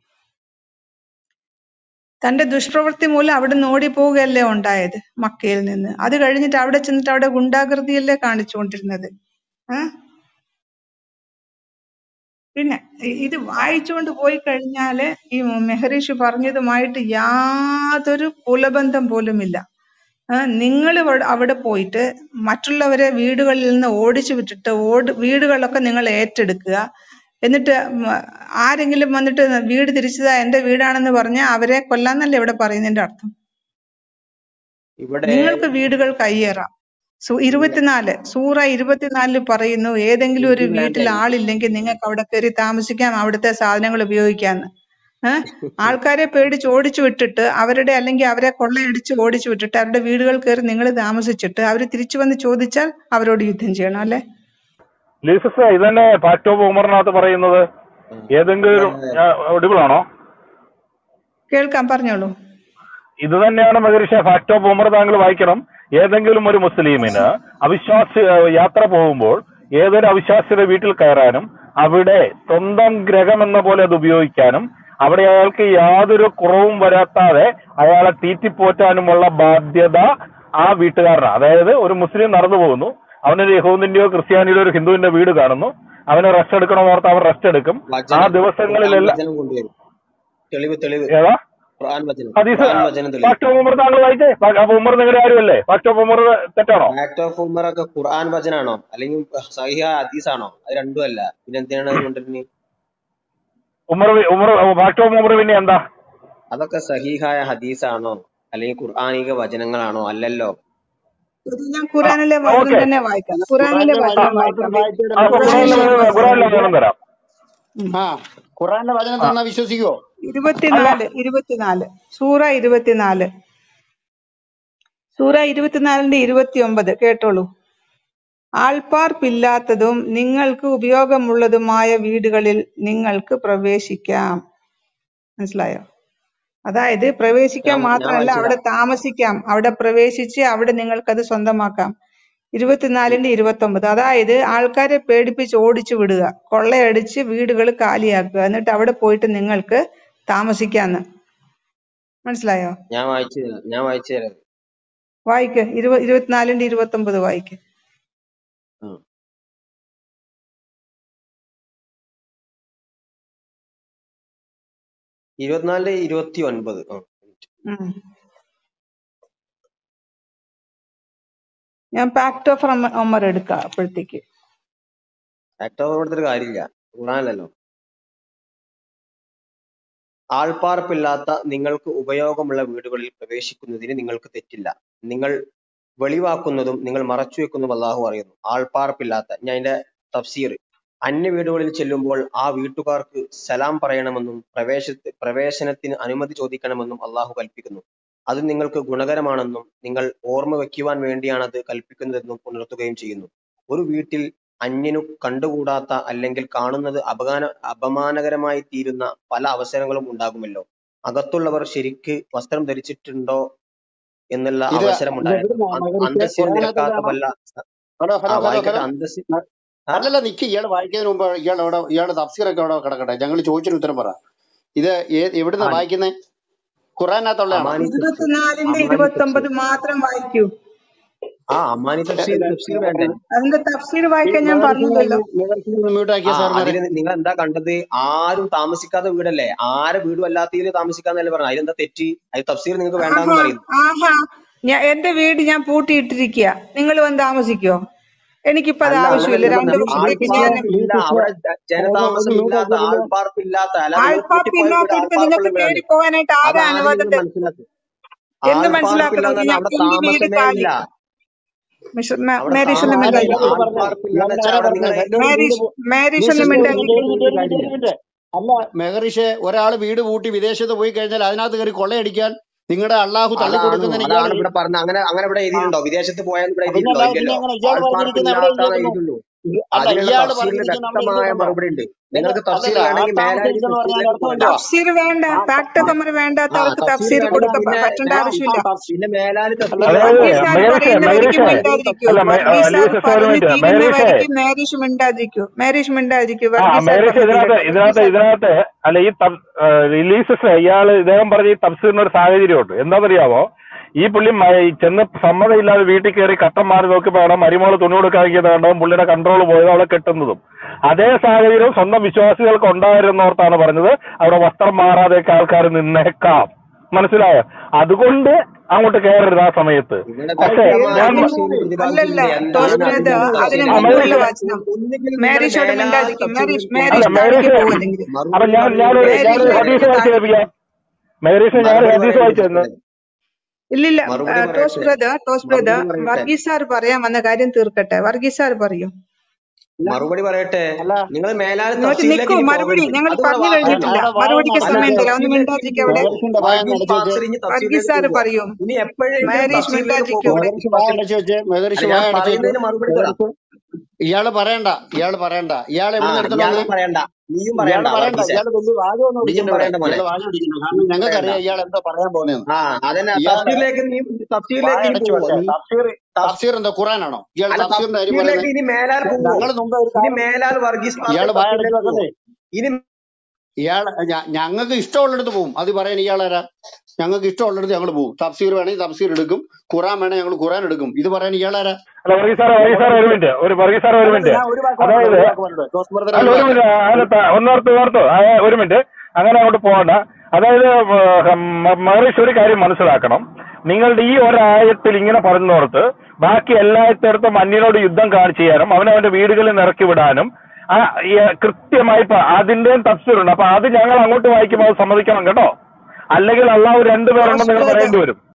തന്റെ ദുഷ്പ്രവൃത്തി മൂലം അവിടെ നിന്ന് ഓടിപ്പോവുകയല്ലേ ഉണ്ടായത് മക്കയിൽ നിന്ന് അത് കഴിഞ്ഞിട്ട് അവിടെ ചെന്നിട്ട് അവിടെ ഗുണ്ടാകൃതിയല്ലേ കാണിച്ചുകൊണ്ടിരുന്നത് ഏഹ് പിന്നെ ഇ- ഇത് വായിച്ചുകൊണ്ട് പോയി കഴിഞ്ഞാല് ഈ മെഹരീഷ് പറഞ്ഞതുമായിട്ട് യാതൊരു കുലബന്ധം പോലുമില്ല നിങ്ങൾ അവിടെ പോയിട്ട് മറ്റുള്ളവരെ വീടുകളിൽ നിന്ന് ഓടിച്ചു വിട്ടിട്ട് ഓട് വീടുകളൊക്കെ നിങ്ങൾ ഏറ്റെടുക്കുക എന്നിട്ട് മ- ആരെങ്കിലും വന്നിട്ട് വീട് തിരിച്ചതാ എന്റെ വീടാണെന്ന് പറഞ്ഞാൽ അവരെ കൊല്ലാന്നല്ലേ ഇവിടെ പറയുന്നതിന്റെ അർത്ഥം ഇവിടെ നിങ്ങൾക്ക് വീടുകൾ കയ്യേറാം സു ഇരുപത്തിനാല് സൂറ ഇരുപത്തിനാലില് പറയുന്നു ഏതെങ്കിലും ഒരു എനിക്ക് വീട്ടിൽ വേണ്ടേ ആളില്ലെങ്കിൽ നിങ്ങൾക്ക് അവിടെ കയറി താമസിക്കാം അവിടുത്തെ സാധനങ്ങൾ ഉപയോഗിക്കാന്ന് ഏഹ് ആൾക്കാരെ പേടിച്ച് ഓടിച്ചു വിട്ടിട്ട് അവരുടെ അല്ലെങ്കിൽ അവരെ കൊള്ളയടിച്ച് ഓടിച്ചു വിട്ടിട്ട് അവരുടെ വീടുകൾ കയറി നിങ്ങൾ താമസിച്ചിട്ട് അവർ തിരിച്ചു വന്ന് ചോദിച്ചാൽ അവരോട് യുദ്ധം ചെയ്യണം അല്ലെ ലീസസ് ഇതന്നെ പാക്ട് ഓഫ് ഉമറിനകത്ത് പറയുന്നത് ഉം. ഏതെങ്കിലും ഇവിടെ ഒടിവിളാണോ കേൾക്കാം പറഞ്ഞോളൂ ഇത് തന്നെയാണ് മകരീഷ ഫാക്ട് ഓഫ് ഉമർ താങ്കൾ വായിക്കണം ഏതെങ്കിലും ഒരു മുസ്ലിമിന് അവിശ്വാസി യാത്ര പോകുമ്പോൾ ഏതൊരു അവിശ്വാസിയുടെ വീട്ടിൽ കയറാനും അവിടെ സ്വന്തം ഗ്രഹം എന്ന പോലെ അത് ഉപയോഗിക്കാനും അവിടെ അയാൾക്ക് യാതൊരു കുറവും വരാത്താതെ അയാളെ തീറ്റിപ്പോറ്റാനുമുള്ള ബാധ്യത ആ വീട്ടുകാരനാണ് അതായത് ഒരു മുസ്ലിം നടന്നു പോകുന്നു അവനൊരു യഹൂദിന്റെയോ ക്രിസ്ത്യാനിയുടെയോ ഒരു ഹിന്ദുവിന്റെ വീട് കാണുന്നു അവന് റെസ്റ്റ് എടുക്കണമെന്നോർത്ത് അവൻ റെസ്റ്റ് എടുക്കും ആ വചനം ഖുർആൻ ദിവസങ്ങളിലെല്ലാം വചനം കൊണ്ടുവരും തെളിവ് തെളിവ് ഏതാ ഖുർആൻ വചനം ഹദീസ് ഖുർആൻ വചനം തെളിവ് ഫാക്ട് ഓഫ് ഉമർ താങ്കൾ വായിച്ചേ ഫാ- അപ്പൊ ഉമർ നിങ്ങളുടെ കാര്യമല്ലേ ഫാക്ട് ഓഫ് ഉമർ തെറ്റാണോ ആക്ട് ഓഫ് ഉമർ ഒക്കെ ഖുർആൻ വചനാണോ അല്ലെങ്കിൽ സഹിഹ ഹദീസാണോ അത് രണ്ടും അല്ല പിന്നെ എന്തിനാണ് അത് കൊണ്ടുവരുന്നത് ഉമർ വി- ഉമർ ഫാക്ട് ഓഫ് ഉമർ പിന്നെ എന്താ അതൊക്കെ സഹിഹായ ഹദീസാണോ അല്ലെങ്കിൽ ഖുർആാനിക വചനങ്ങളാണോ അല്ലല്ലോ ഇത് ഞാൻ ഖുറാനിലെ വചനം ഓക്കെ തന്നെ വായിക്കാം ഖുറാനിലെ ഖുറാന്റെ വചനം വചനം വായിക്കാം മാത്രം വായിച്ചിട്ട് അപ്പൊ ഖുറാനിലെ ഖുറാനിലെ ഖുറാനിലെ വചനം വചനം തരാം ഉം. ആ ഖുറാന്റെ വചനം ആ തന്നാ വിശ്വസിക്കുവോ അല്ല ഇരുപത്തിനാല് ഇരുപത്തിനാല് സൂറ ഇരുപത്തിനാല് സൂറ ഇരുപത്തിനാലിന്റെ ഇരുപത്തി ഒമ്പത് കേട്ടോളൂ ആൾപ്പാർപ്പില്ലാത്തതും നിങ്ങൾക്ക് ഉപയോഗമുള്ളതുമായ വീടുകളിൽ നിങ്ങൾക്ക് പ്രവേശിക്കാം മനസ്സിലായോ അതായത് പ്രവേശിക്കാൻ ഞാൻ ഞാൻ മാത്രമല്ല അവിടെ വായിച്ചുതരാം താമസിക്കാം അവിടെ പ്രവേശിച്ച് അവിടെ നിങ്ങൾക്കത് സ്വന്തമാക്കാം ഇരുപത്തിനാലിന്റെ ഇരുപത്തി ഒമ്പത് അതായത് ആൾക്കാരെ പേടിപ്പിച്ച് ഓടിച്ചു വിടുക കൊള്ളയടിച്ച് വീടുകൾ കാലിയാക്കുക എന്നിട്ട് അവിടെ പോയിട്ട് നിങ്ങൾക്ക് താമസിക്കാന്ന് മനസ്സിലായോ ഞാൻ വായിച്ചു തരാം ഞാൻ വായിച്ചു തരാം വായിക്ക് ഇരുപ ഇരുപത്തിനാലിന്റെ ഇരുപത്തൊമ്പത് വായിക്ക് ഉം. ഇരുപത്തിനാലിന്റെ ഇരുപത്തി ഒൻപത് ആ. ഉം. ഞാൻ പാക്ട് ഓഫ് ഒമർ എടുക്കാം അപ്പോഴത്തേക്ക് ആക്ട് ഓവർ കൊടുത്തിട്ട് കാര്യമില്ല ഖുറാനല്ലോ ആൾപ്പാർപ്പില്ലാത്ത നിങ്ങൾക്ക് ഉപയോഗമുള്ള വീടുകളിൽ പ്രവേശിക്കുന്നതിന് നിങ്ങൾക്ക് തെറ്റില്ല നിങ്ങൾ വെളിവാക്കുന്നതും നിങ്ങൾ മറച്ചു വെക്കുന്നതും അള്ളാഹു അറിയുന്നു ആൾപ്പാർപ്പില്ലാത്ത ഞാൻ അതിന്റെ തഫ്സീർ അന്യ വീടുകളിൽ ചെല്ലുമ്പോൾ ആ വീട്ടുകാർക്ക് സലാം പറയണമെന്നും പ്രവേശ പ്രവേശനത്തിന് അനുമതി ചോദിക്കണമെന്നും അള്ളാഹു കൽപ്പിക്കുന്നു അത് നിങ്ങൾക്ക് ഗുണകരമാണെന്നും നിങ്ങൾ ഓർമ്മ വയ്ക്കുവാൻ വേണ്ടിയാണ് അത് കൽപ്പിക്കുന്നതെന്നും ഉണർത്തുകയും ചെയ്യുന്നു ഒരു വീട്ടിൽ അന്യനു കണ്ടുകൂടാത്ത അല്ലെങ്കിൽ കാണുന്നത് അപമാന അപമാനകരമായി തീരുന്ന പല അവസരങ്ങളും ഉണ്ടാകുമല്ലോ അകത്തുള്ളവർ ശരിക്ക് വസ്ത്രം ധരിച്ചിട്ടുണ്ടോ എന്നുള്ള ഇത് ഇത് അവസരമുണ്ടായാൽ എവിടുന്നാ അ- മകനിക്ക് അന്തസ്സിന് ഖുറാനകത്തുള്ളതാണോ നിരക്കാത്ത വല്ല ഹലോ ആ ഹലോ ഹലോ വായിക്കട്ടെ ഹലോ അന്തസ്സി ആ അല്ലല്ല നിക്ക് ഇയാൾ വായിക്കുന്നതിന് മുമ്പ് ഇയാൾ അവിടെ ഇയാളുടെ തഫ്സീറൊക്കെ അവിടെ കിടക്കട്ടെ ഞങ്ങൾ ചോദിച്ചൊരു ഉത്തരം പറ ഇത് ഏ- എവിടുന്നാ ആ വായിക്കുന്നത് ഖുറാനകത്തുള്ളതാണോ അമാനി തഫ്സീർ ഇരുപത്തിനാലിന്റെ അമാനി ഇരുപത്തൊമ്പത് തഫ്സീർ മാത്രം വായിക്കൂ ആ അമാനി തഫ്സീർ തഫ്സീർ വേണ്ടേ അതിന്റെ തഫ്സീർ വായിക്കാൻ ഞാൻ പറഞ്ഞതല്ലോ മ്യൂട്ട് ആ ആക്കിയ സാർമാരെ അതില് നിങ്ങൾ എന്താ കണ്ടത് ആരും താമസിക്കാത്ത വീടല്ലേ ആരെ വീടും അല്ലാത്തതിൽ താമസിക്കാന്നല്ലേ പറഞ്ഞു അതിലെന്താ തെറ്റ് അത് തഫ്സീർ നിങ്ങൾക്ക് വേണ്ടാന്ന് ആഹാ പറയുന്നു ആഹാ ഞാൻ എന്റെ വീട് ഞാൻ പൂട്ടിയിട്ടിരിക്കുക നിങ്ങൾ വന്ന് താമസിക്കോ എനിക്കിപ്പോ അത് അല്ല ആവശ്യമില്ല അങ്ങനെയല്ല രണ്ടു നമ്മൾ വർഷത്തേക്ക് ഞാൻ ആൾപ്പാർപ്പില്ല അവിടെ ജ- ജനതാമസമില്ലാത്ത ആൾപ്പാർപ്പില്ലാത്ത അല്ലാതെ നിങ്ങൾ ആൾപ്പാപ്പ് പൂട്ടിപ്പോയ വീട് ഇല്ലാത്തടത്ത് നിങ്ങൾക്ക് ആൾപ്പാർപ്പുള്ള വീടാണ് കയറി പോകാനായിട്ട് ആരാ അതാദ്യം അനുവാദം നിങ്ങൾ തരുന്നത് മനസ്സിലാക്കുക എന്ത് ആൾപ്പാർപ്പില്ല മനസ്സിലാക്കുന്നത് എന്ന് ഞാൻ അവിടെ എന്റെ വീട് താമസമേ കാലി ഇല്ല മിസ്റ്റർ മേ- അവിടെ മേരീഷ് ഒന്ന് താമസമേ ആരാ ഇല്ല മിണ്ടാതിരിക്കും ഇയാളോട് പറഞ്ഞത് ആൾപ്പാർപ്പില്ല എന്ന് ഇയാളോട് വെച്ചാൽ ആരാ അവിടെ പറഞ്ഞത് നിങ്ങളെ എന്റെ വീട് മേരീഷ് പോ- മേരീഷ് നീ ഒന്ന് ഒരു മിണ്ടാതിരിക്കും മിനിറ്റ് ഒരു മിനിറ്റ് കാര്യമില്ല ഒരു മിനിറ്റ് അല്ല മെഹറിഷെ ഒരാൾ വീട് പൂട്ടി വിദേശത്ത് പോയി കഴിഞ്ഞാൽ അതിനകത്ത് കയറി കൊള്ളയടിക്കാൻ നിങ്ങളുടെ അള്ളാഹു അതാണ് തള്ളിക്കൊടുക്കുന്നതിന് ഇയാൾ അതാണ് ഇവിടെ പറഞ്ഞ അങ്ങനെ അങ്ങനെ ഇവിടെ ആ എഴുതിയിട്ടുണ്ടോ വിദേശത്ത് പോയാൽ ഇവിടെ പിന്നെ എഴുതിയിട്ടുണ്ടോ അല്ലാതെ പിന്നെ ഇല്ലല്ലോ എങ്ങനെ ഇയാൾ പറഞ്ഞിരിക്കുന്ന എവിടെ ആൾപ്പാർപ്പില്ലാത്ത എഴുതിയേക്കുന്നു എഴുതുള്ളൂ ഇത് അല്ല അതിനുള്ള ഇയാൾ തഫ്സീറിൽ പറഞ്ഞിരിക്കുന്ന അവിടെ വ്യക്തമായ എഴുതിയിട്ടുണ്ടോ മറുപടി ഉണ്ട് നിങ്ങൾ നിങ്ങൾക്ക് തഫ്സീർ അല്ലല്ല ആ വേണമെങ്കിൽ മേലാല് താമസിക്കുന്ന പറഞ്ഞാൽ തഫ്സീറിലേക്ക് അർത്ഥം പോകണ്ട എന്തുവാ തഫ്സീർ വേണ്ട ആ ത- പാക്ട് ആ ഓഫ് ഒമർ ആ വേണ്ടാത്തവർക്ക് തഫ്സീർ തഫ്സീർ വേണ്ട കൊടുക്ക പിന്നെ പറ്റേണ്ട ആ ആവശ്യമില്ല ആ തഫ്സീർ പിന്നെ മേലാല് അല്ല തഫ്സീർ അതായത് വർഗീസ് സാർ മേരീഷേ പറയുന്ന വഴിക്ക് മേരീഷേ മിണ്ടാതിരിക്കൂ അല്ല മേ- ആ, വർഗീസ് സാർ ലൂസിസ് ഒരു പറഞ്ഞു മിനിറ്റ് തീരുന്ന മേരീഷേ വഴിക്ക് മേരീഷ് മിണ്ടാതിരിക്കൂ മേരീഷ് മിണ്ടാതിരിക്കൂ ആ വർഗീസ് സാർ മേരീഷ് പറഞ്ഞു ഇതിനകത്ത് തീരട്ടെ ഇതിനകത്ത് വർഗീസ് സാർ ഇതിനകത്ത് അല്ല ഈ റിലീസസ് ഇയാള് ഇദ്ദേഹം പറഞ്ഞ ഈ തഫ്സീറിന് ഒരു സാഹചര്യമുണ്ട് എന്താണെന്നറിയാമോ ഈ പുള്ളി മ- ഈ ചെന്ന് സമ്മതമില്ലാതെ വീട്ടിൽ കയറി കട്ടം മാറി നോക്കിയപ്പോ അവിടെ മരുമോള് തുണി കൊടുക്കാതിരിക്കുന്നത് കണ്ടതും പുള്ളിയുടെ കൺട്രോൾ പോയത് അവളെ കെട്ടുന്നതും അതേ സാഹചര്യം സ്വന്തം വിശ്വാസികൾക്ക് ഉണ്ടായിരുന്നോർത്താണ് പറഞ്ഞത് അവിടെ വസ്ത്രം മാറാതെയൊക്കെ ആൾക്കാർ നിന്നേക്കാം മനസ്സിലായോ അതുകൊണ്ട് അങ്ങോട്ട് കയറരുത് ആ സമയത്ത് ഇവിടെ പക്ഷേ വ്യക്തമായ ഞാൻ തഫ്സീർ അല്ലല്ല പ്രതിപാദിച്ചിട്ടുണ്ട് ടോസ് എന്താണ് ബ്രദർ അതിന്റെ അതിന് തഫ്സീർ ആ മുമ്പുള്ള മേരീഷ് വചനം ഒന്നുകിൽ നിങ്ങൾ മേരീഷോട് മേലാൽ മിണ്ടാതിരിക്കും തഫ്സീറിലേക്ക് മേരീഷ് അല്ല മേരീഷ് പോകണം താഴേക്ക് മേരീഷ് പോകുന്നെങ്കിൽ അപ്പൊ മറുപടി ഞാൻ ഞാനൊരു പറയുന്നത് ഞാനൊരു മേരീഷ് ഹദീസ് മേരീഷ് വായിച്ചു താഴേക്ക് കേൾപ്പിക്കാം മേരീഷ് ഞാനൊരു മറുപടി ഹദീസ് പറയട്ടെ വായിച്ചു തന്നു ബ്രദർ ഇല്ലില്ല മറുപടി ടോസ് പറയട്ടെ ബ്രദർ ടോസ് ബ്രദർ മറുപടി പറയട്ടെ വർഗീസ് സാർ പറയാൻ വന്ന കാര്യം തീർക്കട്ടെ വർഗീസ് സാർ പറയൂ അല്ല മറുപടി പറയട്ടെ അല്ല നിങ്ങൾ മേലാൽ എന്നിട്ട് തഫ്സീലിലേക്ക് നിൽക്കൂ ഇനി മറുപടി പോകരുത് ഞങ്ങൾ അത് പറഞ്ഞു നിങ്ങളെ വാക്കാണ് കഴിഞ്ഞിട്ടില്ല അയാളുടെ വായ മറുപടിക്ക് ഒന്ന് അല്ല അടച്ചു സമയം വെച്ചേ തരാം ഒന്ന് തഫ്സീലിലേക്ക് ഇനി മിണ്ടാതിരിക്കുക അവിടെ പോകും മെഹറിഷിന്റെ വായ ഒന്ന് വർഗീസ് അടച്ചു വെച്ചേ പാസ്റ്റർ ഇനി വർഗീസ് തഫ്സീലിലേക്ക് സാർ പോവാം പറയും ഇനി എപ്പോഴെങ്കിലും മേരീഷ് തഫ്സീലിലേക്ക് മിണ്ടാതിരിക്കൂ പോകും അവിടെ മെഹറിഷ് വായ ഫസ്റ്റ് അടച്ചു വെച്ചേ അല്ല മെഹറിഷ് ഞാൻ വായ അടച്ചു വെച്ചേ പറയുന്നതിന് മറുപടി തരാം മെഹറിഷ് ഇയാള് പറയണ്ട ഇയാള് പറയണ്ട ഇയാൾ ആ എവിടെ നിന്ന് എടുത്തോണ്ട് ഇയാളും വന്നേ പറയണ്ട നീയും ഇയാള് പറയണ്ട പറയണ്ട വർഗീസെ ഇയാള് വലിയ വാചകമൊന്നും നീയും പിടിക്കണ്ട ഇവിടെ പറയണ്ട മോനെ ഇയാള് വാചകം പിടിക്കണം കാരണം നീയും പറയണ്ട ഞങ്ങൾക്കറിയാം ഇയാൾ എന്താ പറയാൻ പോകുന്നതെന്ന് ആ അതന്നെ ഇയാള് തഫ്സീലിലേക്ക് നീ വായ തഫ്സീലിലേക്ക് ഇനി അടച്ചു പോവോ വെച്ചേ നീ തഫ്സീർ തഫ് തഫ്സീർ എന്താ ഖുറാനാണോ ഇയാൾ അല്ല തഫ്സീറിന്റെ കാര്യം തഫ്സീലിലേക്ക് പറയുന്നത് ഇനി മേലാൽ പോവോ ഞങ്ങൾ മുമ്പ് ഒരു ഇനി കാര്യം മേലാൽ വർഗീസ് പാസ്റ്റർ ഇയാള് വായ അടച്ചു തഫ്സീലിലേക്ക് പോവോ വെക്കണ്ടേ ഇനി ഇയാൾ ഞങ്ങൾക്ക് ഇഷ്ടമുള്ളിടത്ത് പോകും അത് പറയാൻ ഇയാളാരാ ഞങ്ങൾക്ക് ഇഷ്ടമുള്ളിടത്ത് ഞങ്ങൾ പോകും തഫ്സീർ വേണമെങ്കിൽ തഫ്സീർ എടുക്കും ഖുറാൻ വേണമെങ്കിൽ ഞങ്ങൾ ഖുറാൻ എടുക്കും ഇത് പറയാൻ ഇയാളാരാ അല്ല വർഗീസ് സാറേ വർഗീസ് സാറേ ഒരു മിനിറ്റ് ഒരു വർഗീസ് സാറേ ഒരു അല്ലല്ല മിനിറ്റ് ഞാൻ ഒരു വാക്ക് പറഞ്ഞില്ല അതായത് ഒരു വാക്ക് പറഞ്ഞില്ല ജോസ് ബ്രദർ അല്ല ഒരു ഒരു വാക്ക് മിനിറ്റ് അതിനകത്ത് ഒന്നോർത്ത് ഓർത്ത് അതായത് ഒരു മിനിറ്റ് അങ്ങനെ അങ്ങോട്ട് പോകണ്ട അതായത് മഹേഷ് ഒരു കാര്യം മനസ്സിലാക്കണം നിങ്ങളുടെ ഈ ഒരായത്തിൽ ഇങ്ങനെ പറഞ്ഞോർത്ത് ബാക്കി എല്ലായിടത്തും അന്യനോട് യുദ്ധം കാണിച്ചു ചെയ്യാനും അവനവന്റെ വീടുകളിൽ നിന്ന് ഇറക്കി വിടാനും ആ ഈ കൃത്യമായി ഇപ്പൊ അതിന്റെയും തഫ്സീറുണ്ട് അപ്പൊ അത് ഞങ്ങൾ അങ്ങോട്ട് വായിക്കുമ്പോൾ അത് സമ്മതിക്കണം കേട്ടോ അല്ലെങ്കിൽ അള്ളാഹു രണ്ടുപേരുണ്ടെന്ന് നിങ്ങൾ ടോസ് ബ്രദർ പറയേണ്ടി വരും